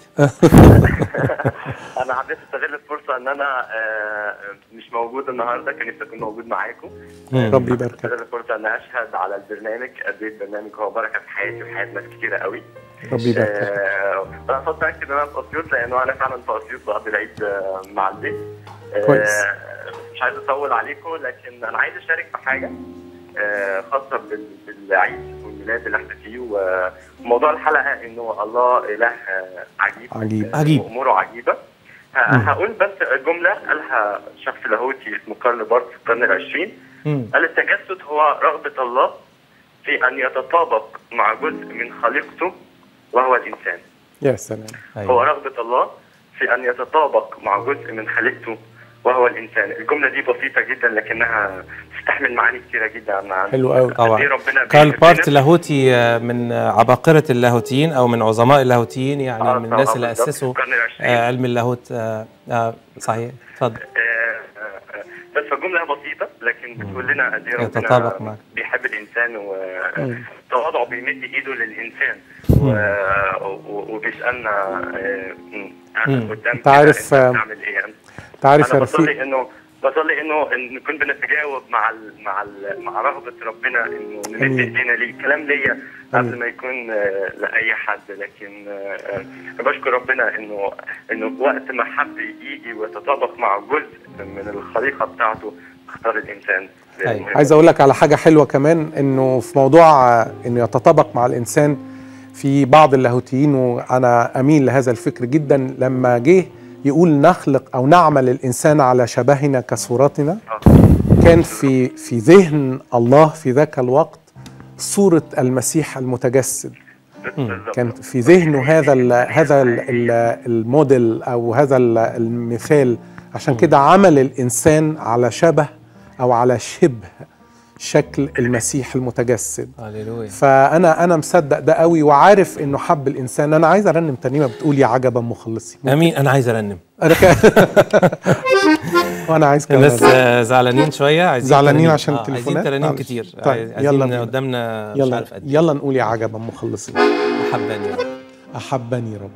انا حبيت استغل الفرصه ان انا آه، مش موجود النهارده كان نفسي اكون موجود معاكم مم. ربي يباركك استغل الفرصه ان اشهد على البرنامج قد ايه البرنامج هو بركه في حياتي وحياه ناس كتيره قوي ربي يباركك آه، انا صوت متاكد ان انا في اسيوط لانه انا فعلا في اسيوط بقضي العيد آه، مع البيت آه، كويس. مش عايز اطول عليكم لكن انا عايز اشارك في حاجه آه، خاصه بال- بالعيد والميلاد اللي احنا فيه وموضوع الحلقه انه الله اله آه، عجيب عجيب. عجيب. واموره عجيبه ه- هقول بس جمله قالها شخص لاهوتي اسمه كارل بارت في القرن العشرين مم. قال التجسد هو رغبة الله في أن يتطابق مع جزء من خليقته وهو الإنسان يا سلام هو أيوة. رغبة الله في أن يتطابق مع جزء من خليقته وهو الإنسان الجملة دي بسيطة جدا لكنها تستحمل معاني كتيرة جدا عن حلو قوي. طبعا. قد إيه ربنا كارل بيحبنا. بارت لاهوتي آه، من آه، عباقرة اللاهوتيين أو من عظماء اللاهوتيين يعني آه، من طبعاً الناس اللي بالظبط. أسسوا القرن العشرين. آه، علم اللاهوت آه، آه، صحيح اتفضل آه، آه، آه، بس فجملة بسيطة لكن بتقول لنا قد ايه يتطابق ربنا معك. بيحب الإنسان مم. وتواضعه بيمد إيده للإنسان و- و- وبيسألنا آه، مم، مم. أنا قدام أنت عارف، كده آه، أنت بتعمل إيه أنت؟ انت عارف يا أنا رفيق بصلي إنه بصلي إنه إن نكون بنتجاوب مع ال مع ال مع رغبة ربنا إنه نمد أمين. إيدينا ليه كلام ليا أمين. قبل ما يكون آه، لأي حد لكن آه، آه، بشكر ربنا إنه إنه وقت ما حب يجي ويتطابق مع جزء من الخليقة بتاعته اختار الإنسان أيوة. عايز اقول لك على حاجه حلوه كمان انه في موضوع آه، انه يتطابق مع الانسان في بعض اللاهوتيين وانا اميل لهذا الفكر جدا لما جه يقول نخلق او نعمل الانسان على شبهنا كصورتنا آه. كان في في ذهن الله في ذاك الوقت صوره المسيح المتجسد بالظبط. كان في ذهنه هذا ال هذا ال ال الموديل او هذا ال- المثال عشان كده عمل الانسان على شبه او على شبه شكل المسيح المتجسد هللويا فانا انا مصدق ده قوي وعارف انه حب الانسان انا عايز ارنم ترنيمه بتقول يا عجبا مخلصي امين انا عايز ارنم أنا ك- وانا عايز كمان الناس آه، زعلانين شويه عايزين زعلانين ترانيم. عشان آه، التليفونات؟ عايزين ترانيم معلش. كتير طيب، عايزين يلا بينا. قدامنا مش يلا عارف قد ايه يلا نقول يا عجبا مخلصي حباني يا رب احبني رب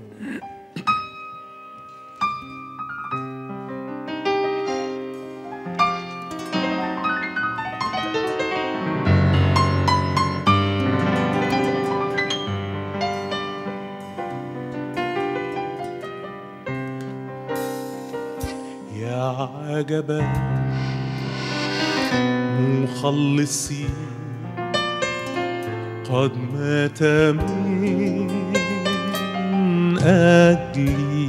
يا عجبا مخلصي قد مات من أجلي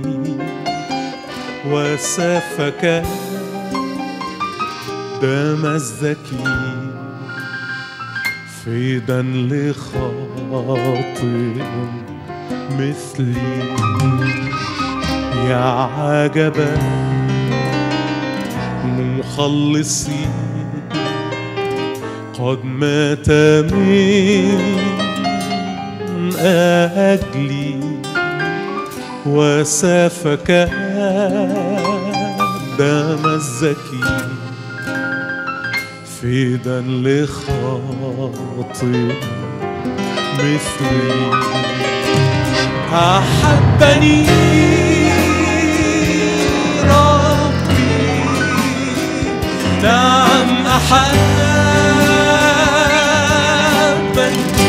وسفك دم الزكي فدا لخاطئ مثلي يا عجبا مخلصي قد مات من أجلي وسفك دم الزكي فدا لخاطئ مثلي أحبني ربي نعم أحبني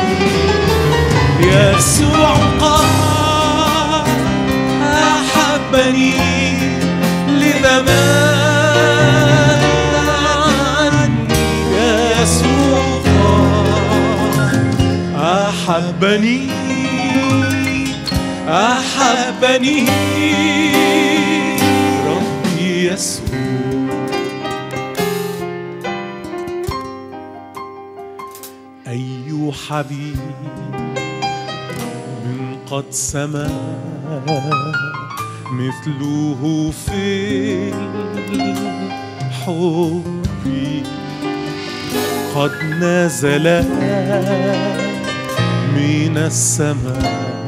يسوع قال أحبني لذا مات عني يسوع قال أحبني أحبني ربي يسوع أي حبيب من قد سما مثله في الحب قد نزل من السماء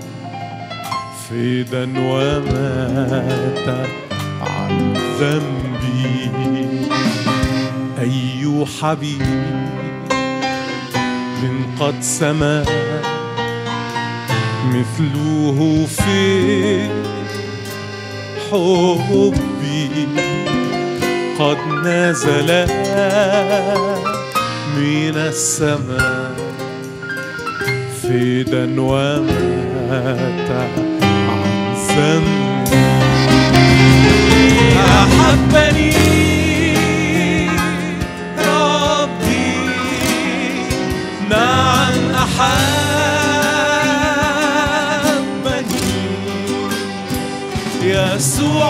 فدا ومات عن ذنبي أي حبيب من قد سما مثله في حبي قد نزل من السماء فدا ومات عن ذنبي أحبني ربي نعم أحبني يسوع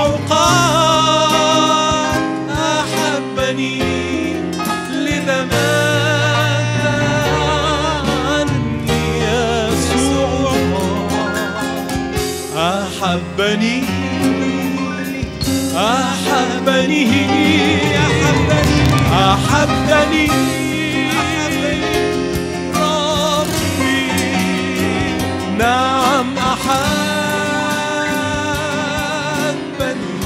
قال أحبني لذا مات عني يسوع قال أحبني أحبني أحبني أحبني ربي نعم أحبني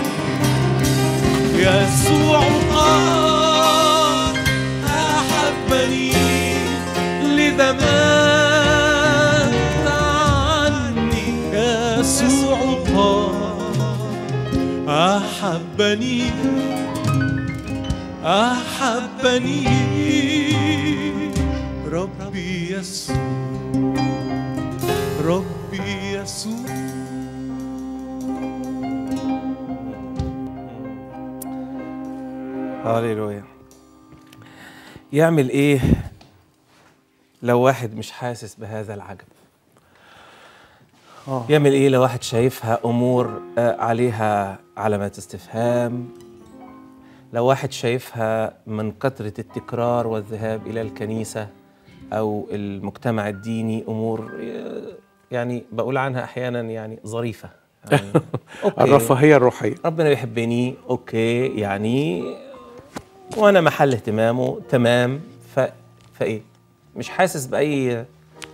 يسوع قال أحبني لذا مات عني يسوع قال أحبني أحبني ربي يسوع ربي يسوع هاليلويا يعمل ايه لو واحد مش حاسس بهذا العجب آه. يعمل ايه لو واحد شايفها امور آه، عليها علامات استفهام لو واحد شايفها من كثرة التكرار والذهاب إلى الكنيسة أو المجتمع الديني أمور آه، يعني بقول عنها أحيانا يعني ظريفة يعني أوكي. الرفاهيه الروحيه ربنا بيحبني اوكي يعني وانا محل اهتمامه تمام ف فايه مش حاسس باي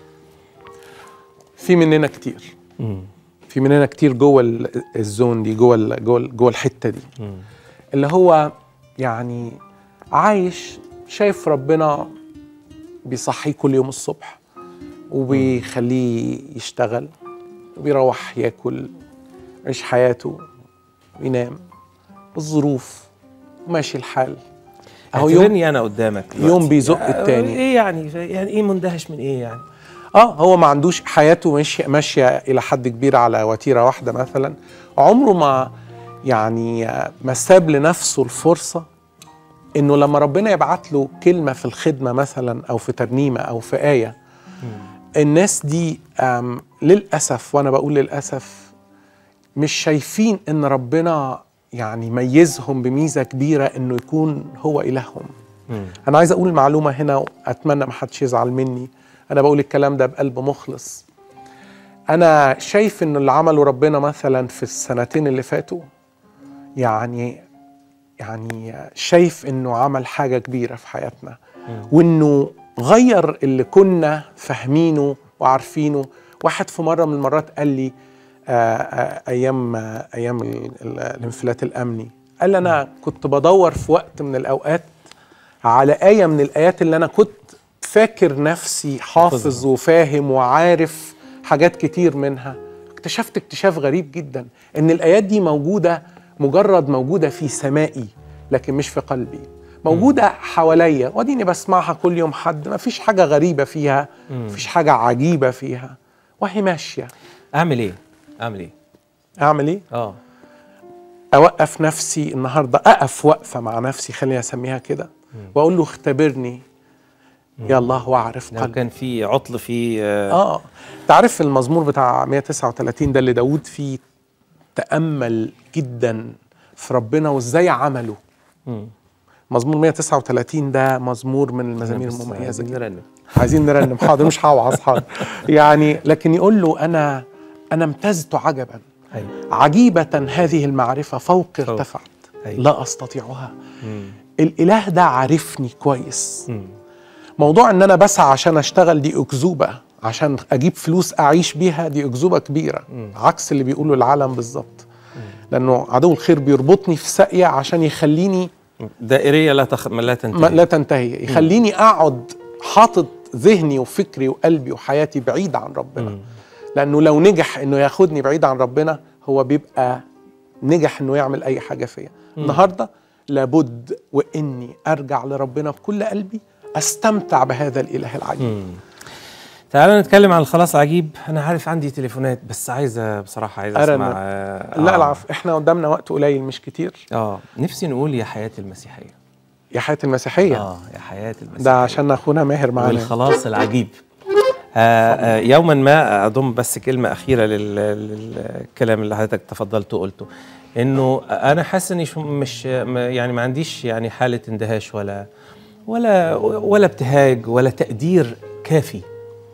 في مننا كتير في مننا كتير جوه ال- الزون دي جوه ال- جوه ال- جوه الحته دي اللي هو يعني عايش شايف ربنا بيصحيه كل يوم الصبح وبيخليه يشتغل وبيروح ياكل يعيش حياته وينام الظروف وماشي الحال اهو يوم اعتبرني انا قدامك دلوقتي. يوم بيزق آه، التاني. ايه يعني يعني ايه مندهش من ايه يعني اه هو ما عندوش حياته ماشيه ماشيه الى حد كبير على وتيره واحده مثلا عمره ما يعني ما ساب لنفسه الفرصه انه لما ربنا يبعت له كلمه في الخدمه مثلا او في ترنيمه او في ايه الناس دي آم، للاسف وانا بقول للاسف مش شايفين ان ربنا يعني ميزهم بميزه كبيره انه يكون هو الههم انا عايز اقول معلومه هنا واتمنى ما حدش يزعل مني انا بقول الكلام ده بقلب مخلص انا شايف ان اللي عمله ربنا مثلا في السنتين اللي فاتوا يعني يعني شايف انه عمل حاجه كبيره في حياتنا وانه غير اللي كنا فاهمينه وعارفينه واحد في مره من المرات قال لي آه، آه، ايام آه، ايام ال- ال- الانفلات الامني قال لي انا كنت بدور في وقت من الاوقات على ايه من الايات اللي انا كنت فاكر نفسي حافظ وفاهم وعارف حاجات كتير منها اكتشفت اكتشاف غريب جدا ان الايات دي موجوده مجرد موجوده في سمائي لكن مش في قلبي موجوده حواليا واديني بسمعها كل يوم حد ما فيش حاجه غريبه فيها ما فيش حاجه عجيبه فيها وهي ماشيه اعمل ايه اعمل ايه اعمل ايه اه اوقف نفسي النهارده اقف وقفه مع نفسي خليني اسميها كده واقول له اختبرني يا الله واعرف لو قلبي كان في عطل في آه اه تعرف المزمور بتاع 139 ده اللي داود فيه تامل جدا في ربنا وازاي عمله مم. مزمور 139 ده مزمور من المزامير بس المميزه عايزين جدا نرنم عايزين نرنم حاضر مش هوعظ حاضر يعني لكن يقول له انا انا امتزت عجبا ايوه عجيبة هذه المعرفة فوق ارتفعت أيوة. لا أستطيعها مم. الإله ده عارفني كويس مم. موضوع ان انا بسعى عشان اشتغل دي اكذوبه عشان اجيب فلوس اعيش بيها دي اكذوبه كبيره عكس اللي بيقوله العالم بالظبط لانه عدو الخير بيربطني في ساقيه عشان يخليني دائريه لا تخ... لا ما تنتهي لا تنتهي يخليني اقعد حاطط ذهني وفكري وقلبي وحياتي بعيد عن ربنا لانه لو نجح انه ياخدني بعيد عن ربنا هو بيبقى نجح انه يعمل اي حاجه فيا النهارده لابد واني ارجع لربنا بكل قلبي استمتع بهذا الاله العجيب تعالى نتكلم عن الخلاص عجيب انا عارف عندي تليفونات بس عايزه بصراحه عايزه أرنم. اسمع آه لا آه. العفو احنا قدامنا وقت قليل مش كتير اه نفسي نقول يا حياه المسيحيه يا حياة المسيحية اه يا حياه المسيحيه ده عشان اخونا ماهر معانا والخلاص العجيب آه آه يوما ما اضم بس كلمه اخيره لل- للكلام اللي حضرتك تفضلت وقلته انه انا حاسس اني شو- مش ما- يعني ما عنديش يعني حاله اندهاش ولا ولا ولا ابتهاج ولا تقدير كافي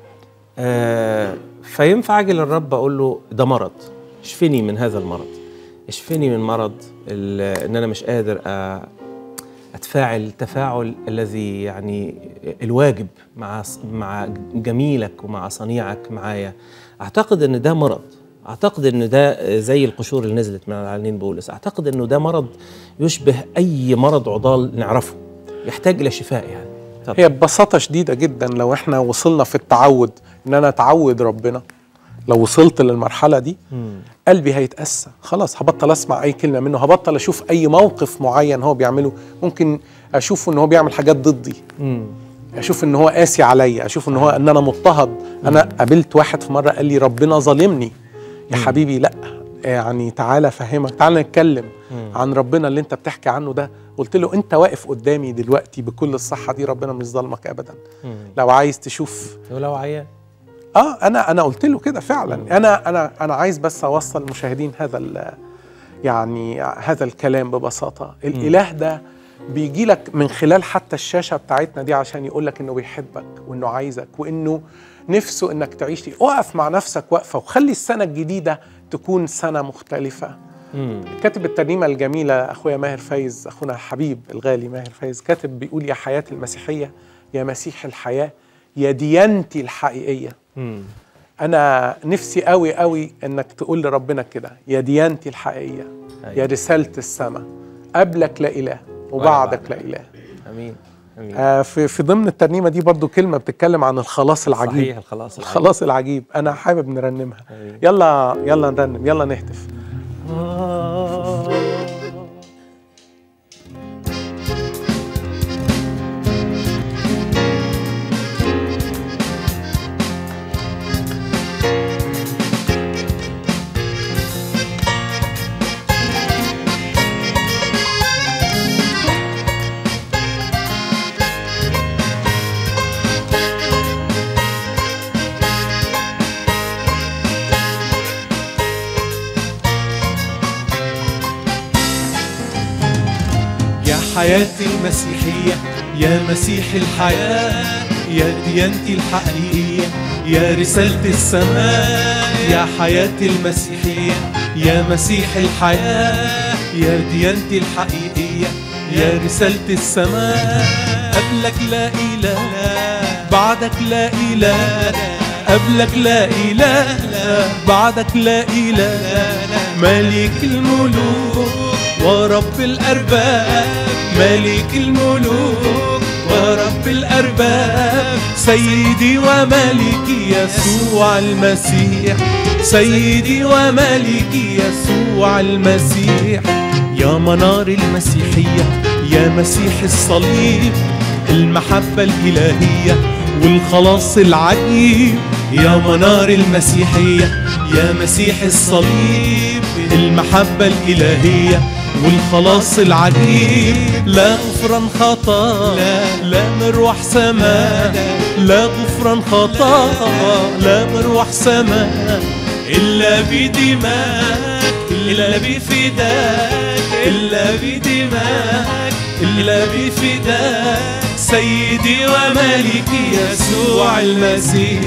آه فينفع اجي للرب اقول له ده مرض اشفني من هذا المرض اشفني من مرض ال- ان انا مش قادر أ- اتفاعل التفاعل الذي يعني الواجب مع ص- مع جميلك ومع صنيعك معايا اعتقد ان ده مرض اعتقد ان ده زي القشور اللي نزلت من على عينين بولس اعتقد انه ده مرض يشبه اي مرض عضال نعرفه يحتاج الى شفاء يعني طب هي ببساطة شديدة جدا لو احنا وصلنا في التعود ان انا اتعود ربنا لو وصلت للمرحلة دي قلبي هيتأسى خلاص هبطل اسمع اي كلمة منه هبطل اشوف اي موقف معين هو بيعمله ممكن اشوف ان هو بيعمل حاجات ضدي مم. اشوف ان هو قاسي عليا اشوف ان هو ان انا مضطهد انا قابلت واحد في مره قال لي ربنا ظالمني يا حبيبي لا يعني تعالى افهمك تعالى نتكلم عن ربنا اللي انت بتحكي عنه ده قلت له انت واقف قدامي دلوقتي بكل الصحه دي ربنا مش ظالمك ابدا لو عايز تشوف ولو عيان اه انا انا قلت له كده فعلا انا انا انا عايز بس اوصل للمشاهدين هذا ال- يعني هذا الكلام ببساطه الاله ده بيجي لك من خلال حتى الشاشه بتاعتنا دي عشان يقول لك انه بيحبك وانه عايزك وانه نفسه انك تعيش دي اقف مع نفسك وقفه وخلي السنه الجديده تكون سنه مختلفه مم. كاتب الترنيمة الجميلة أخويا ماهر فايز أخونا حبيب الغالي ماهر فايز كاتب بيقول يا حياة المسيحية يا مسيح الحياة يا ديانتي الحقيقية مم. أنا نفسي قوي قوي إنك تقول لربنا كده يا ديانتي الحقيقية أيوة. يا رسالة السماء قبلك لا إله وبعدك لا إله امين امين آه في في ضمن الترنيمة دي برضو كلمة بتتكلم عن الخلاص العجيب صحيح الخلاص العجيب. الخلاص العجيب أنا حابب نرنمها أيوة. يلا يلا نرنم يلا نهتف يا حياتي المسيحية يا مسيح الحياة يا ديانتي الحقيقية يا رسالة السماء يا حياتي المسيحية يا مسيح الحياة يا ديانتي الحقيقية يا رسالة السماء قبلك لا إله بعدك لا إله قبلك لا إله بعدك لا إله ملك الملوك ورب الأرباب ملك الملوك ورب الأرباب سيدي وملكي يسوع المسيح سيدي وملكي يسوع المسيح يا منار المسيحية يا مسيح الصليب المحبة الإلهية والخلاص العجيب يا منار المسيحية يا مسيح الصليب المحبة الإلهية والخلاص العجيب لا غفران خطا لا, لا مروح سماء لا غفران خطا لا مروح سماء إلا بدماءك إلا بفداك إلا بدماءك إلا بفداك سيدي وملكي يسوع المسيح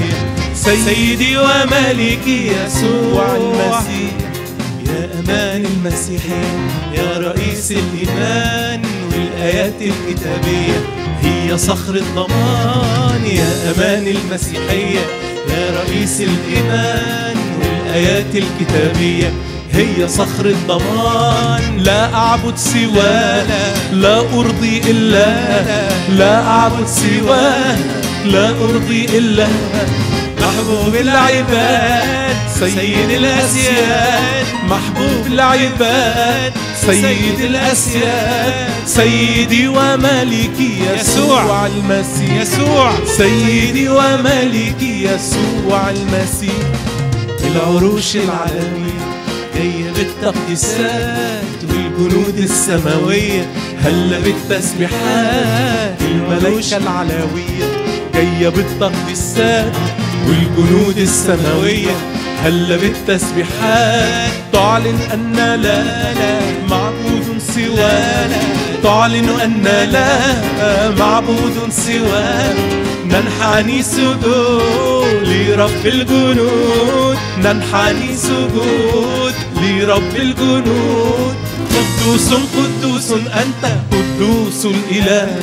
سيدي وملكي يسوع المسيح يا أمان المسيحية يا رئيس الإيمان والآيات الكتابية هي صخر الضمان يا أمان المسيحية يا رئيس الإيمان والآيات الكتابية هي صخر الضمان لا أعبد سواه لا أرضي إلا لا أعبد سواه لا أرضي إلا محبوب العباد سيد الأسياد محبوب العباد سيد الأسياد سيدي وملكي يسوع المسيح يسوع سيدي وملكي يسوع المسيح العروش العالمية جاية بالتقديسات والجنود السماوية هلا بالتسبيحات الملائكة العلوية جاية بالتقديسات والجنود السماوية هلا بالتسبيحات تعلن أن لا لا معبود سوانا تعلن أن لا معبود سوانا ننحني سجود لرب الجنود ننحني سجود لرب الجنود قدوس قدوس أنت قدوس الإله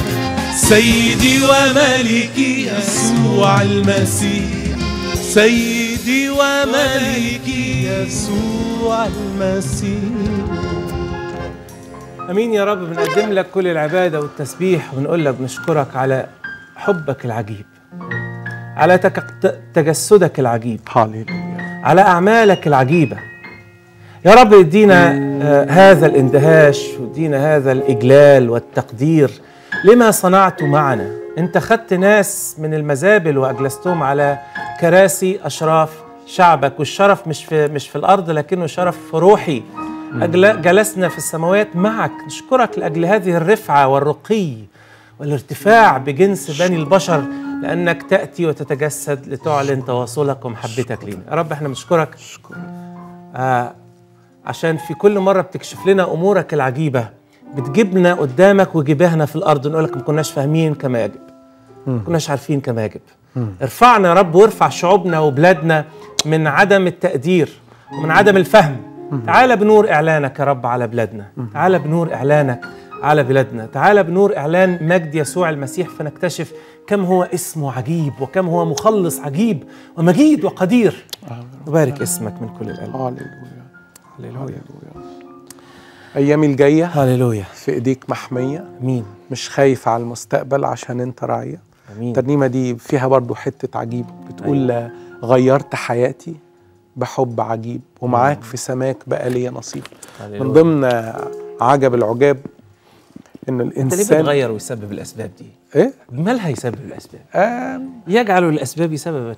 سيدي وملكي يسوع المسيح سيدي وملكي يسوع المسيح امين يا رب بنقدم لك كل العباده والتسبيح وبنقول لك بنشكرك على حبك العجيب على تك- تجسدك العجيب هاليلويا على اعمالك العجيبه يا رب ادينا آه، هذا الاندهاش وادينا هذا الاجلال والتقدير لما صنعت معنا انت خدت ناس من المزابل واجلستهم على كراسي اشراف شعبك والشرف مش في مش في الارض لكنه شرف روحي أجل جلسنا في السماوات معك نشكرك لاجل هذه الرفعه والرقي والارتفاع بجنس بني البشر لانك تاتي وتتجسد لتعلن تواصلك ومحبتك لينا يا رب احنا بنشكرك آه عشان في كل مره بتكشف لنا امورك العجيبه بتجيبنا قدامك وجباهنا في الارض نقول لك ما كناش فاهمين كما يجب ما كناش عارفين كما يجب ارفعنا يا رب وارفع شعوبنا وبلادنا من عدم التقدير ومن عدم الفهم تعالى بنور اعلانك يا رب على بلادنا تعالى بنور اعلانك على بلادنا تعالى بنور اعلان مجد يسوع المسيح فنكتشف كم هو اسمه عجيب وكم هو مخلص عجيب ومجيد وقدير نبارك اسمك من كل القلب هللويا هللويا هللويا ايامي الجايه هللويا في ايديك محميه امين مش خايف على المستقبل عشان انت راعيه امين الترنيمه دي فيها برضو حته عجيب بتقول أيوة. غيرت حياتي بحب عجيب ومعاك في سماك بقى ليا نصيب من هللويا. ضمن عجب العجاب ان انت ليه الانسان بتغير ويسبب الاسباب دي؟ ايه مالها يسبب الاسباب؟ آم، يجعل الاسباب سببا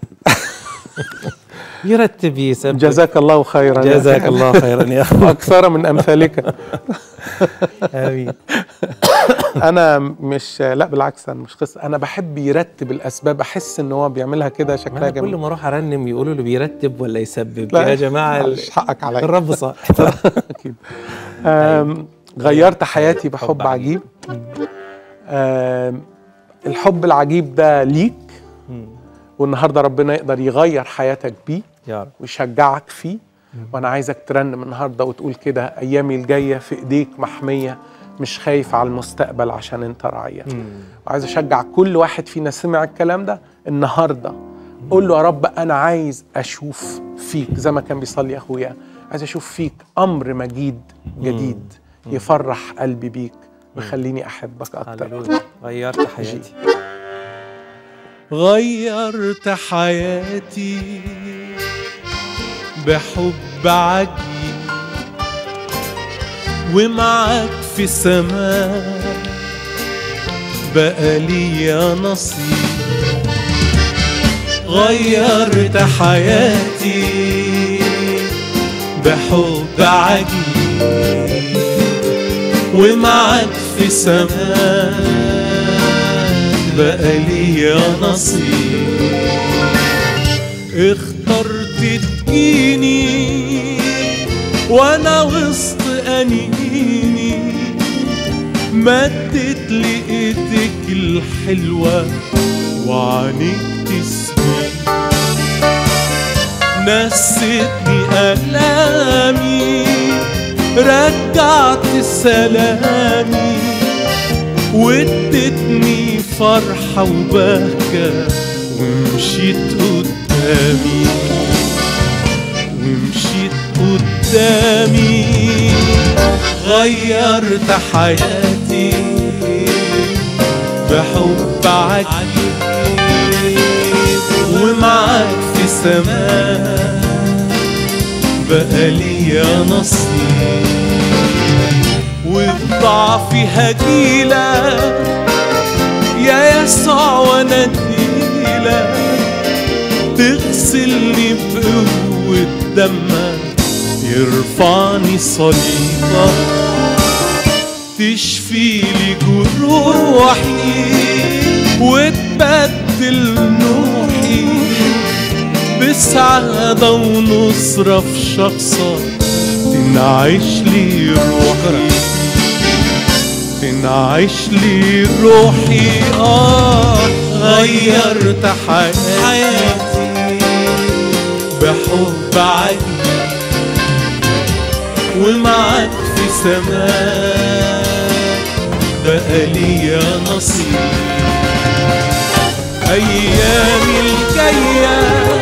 يرتب يسبب جزاك الله خيرا يا جزاك أخي. الله خيرا يا اخي اكثر من امثالك امين انا مش لا بالعكس انا مش قصه انا بحب يرتب الاسباب احس ان هو بيعملها كده شكلها انا كل جميل ما اروح ارنم يقولوا له بيرتب ولا يسبب لا، يا جماعه ال- معلش حقك عليا الرب صح اكيد آم، غيرت حياتي بحب حب عجيب. عجيب آم، الحب العجيب ده ليك والنهارده ربنا يقدر يغير حياتك بيه يا رب ويشجعك فيه وانا عايزك ترنم النهارده وتقول كده ايامي الجايه في ايديك محميه مش خايف على المستقبل عشان انت راعيه وعايز اشجع كل واحد فينا سمع الكلام ده النهارده قول له يا رب انا عايز اشوف فيك زي ما كان بيصلي اخويا عايز اشوف فيك امر مجيد جديد يفرح قلبي بيك ويخليني احبك اكتر هللويا غيرت حياتي غيرت حياتي بحب عجيب ومعاك في سماء بقى ليا نصيب غيرت حياتي بحب عجيب ومعاك في سماء بقى ليا نصيب اخترت تجيني وانا وسط انيني مدت لي ايدك الحلوة وعنيك تسمي نستني ألامي رجعت سلامي وادتني فرحة وبهجة ومشيت قدامي ومشيت قدامي غيرت حياتي بحب عجيب ومعاك في سماء بقى ليا نصيب وبضعفي هجيلك يا يسوع وانا تقيلة تغسلني بقوة دمك يرفعني صليبك تشفي لي جروحي وتبدل نوحي بسعادة ونصرة في شخصك تنعش لي روحي تنعش لي روحي آه غيرت حياتي بحب عجيب ومعاك في سماء بقى ليا نصيب أيامي الجاية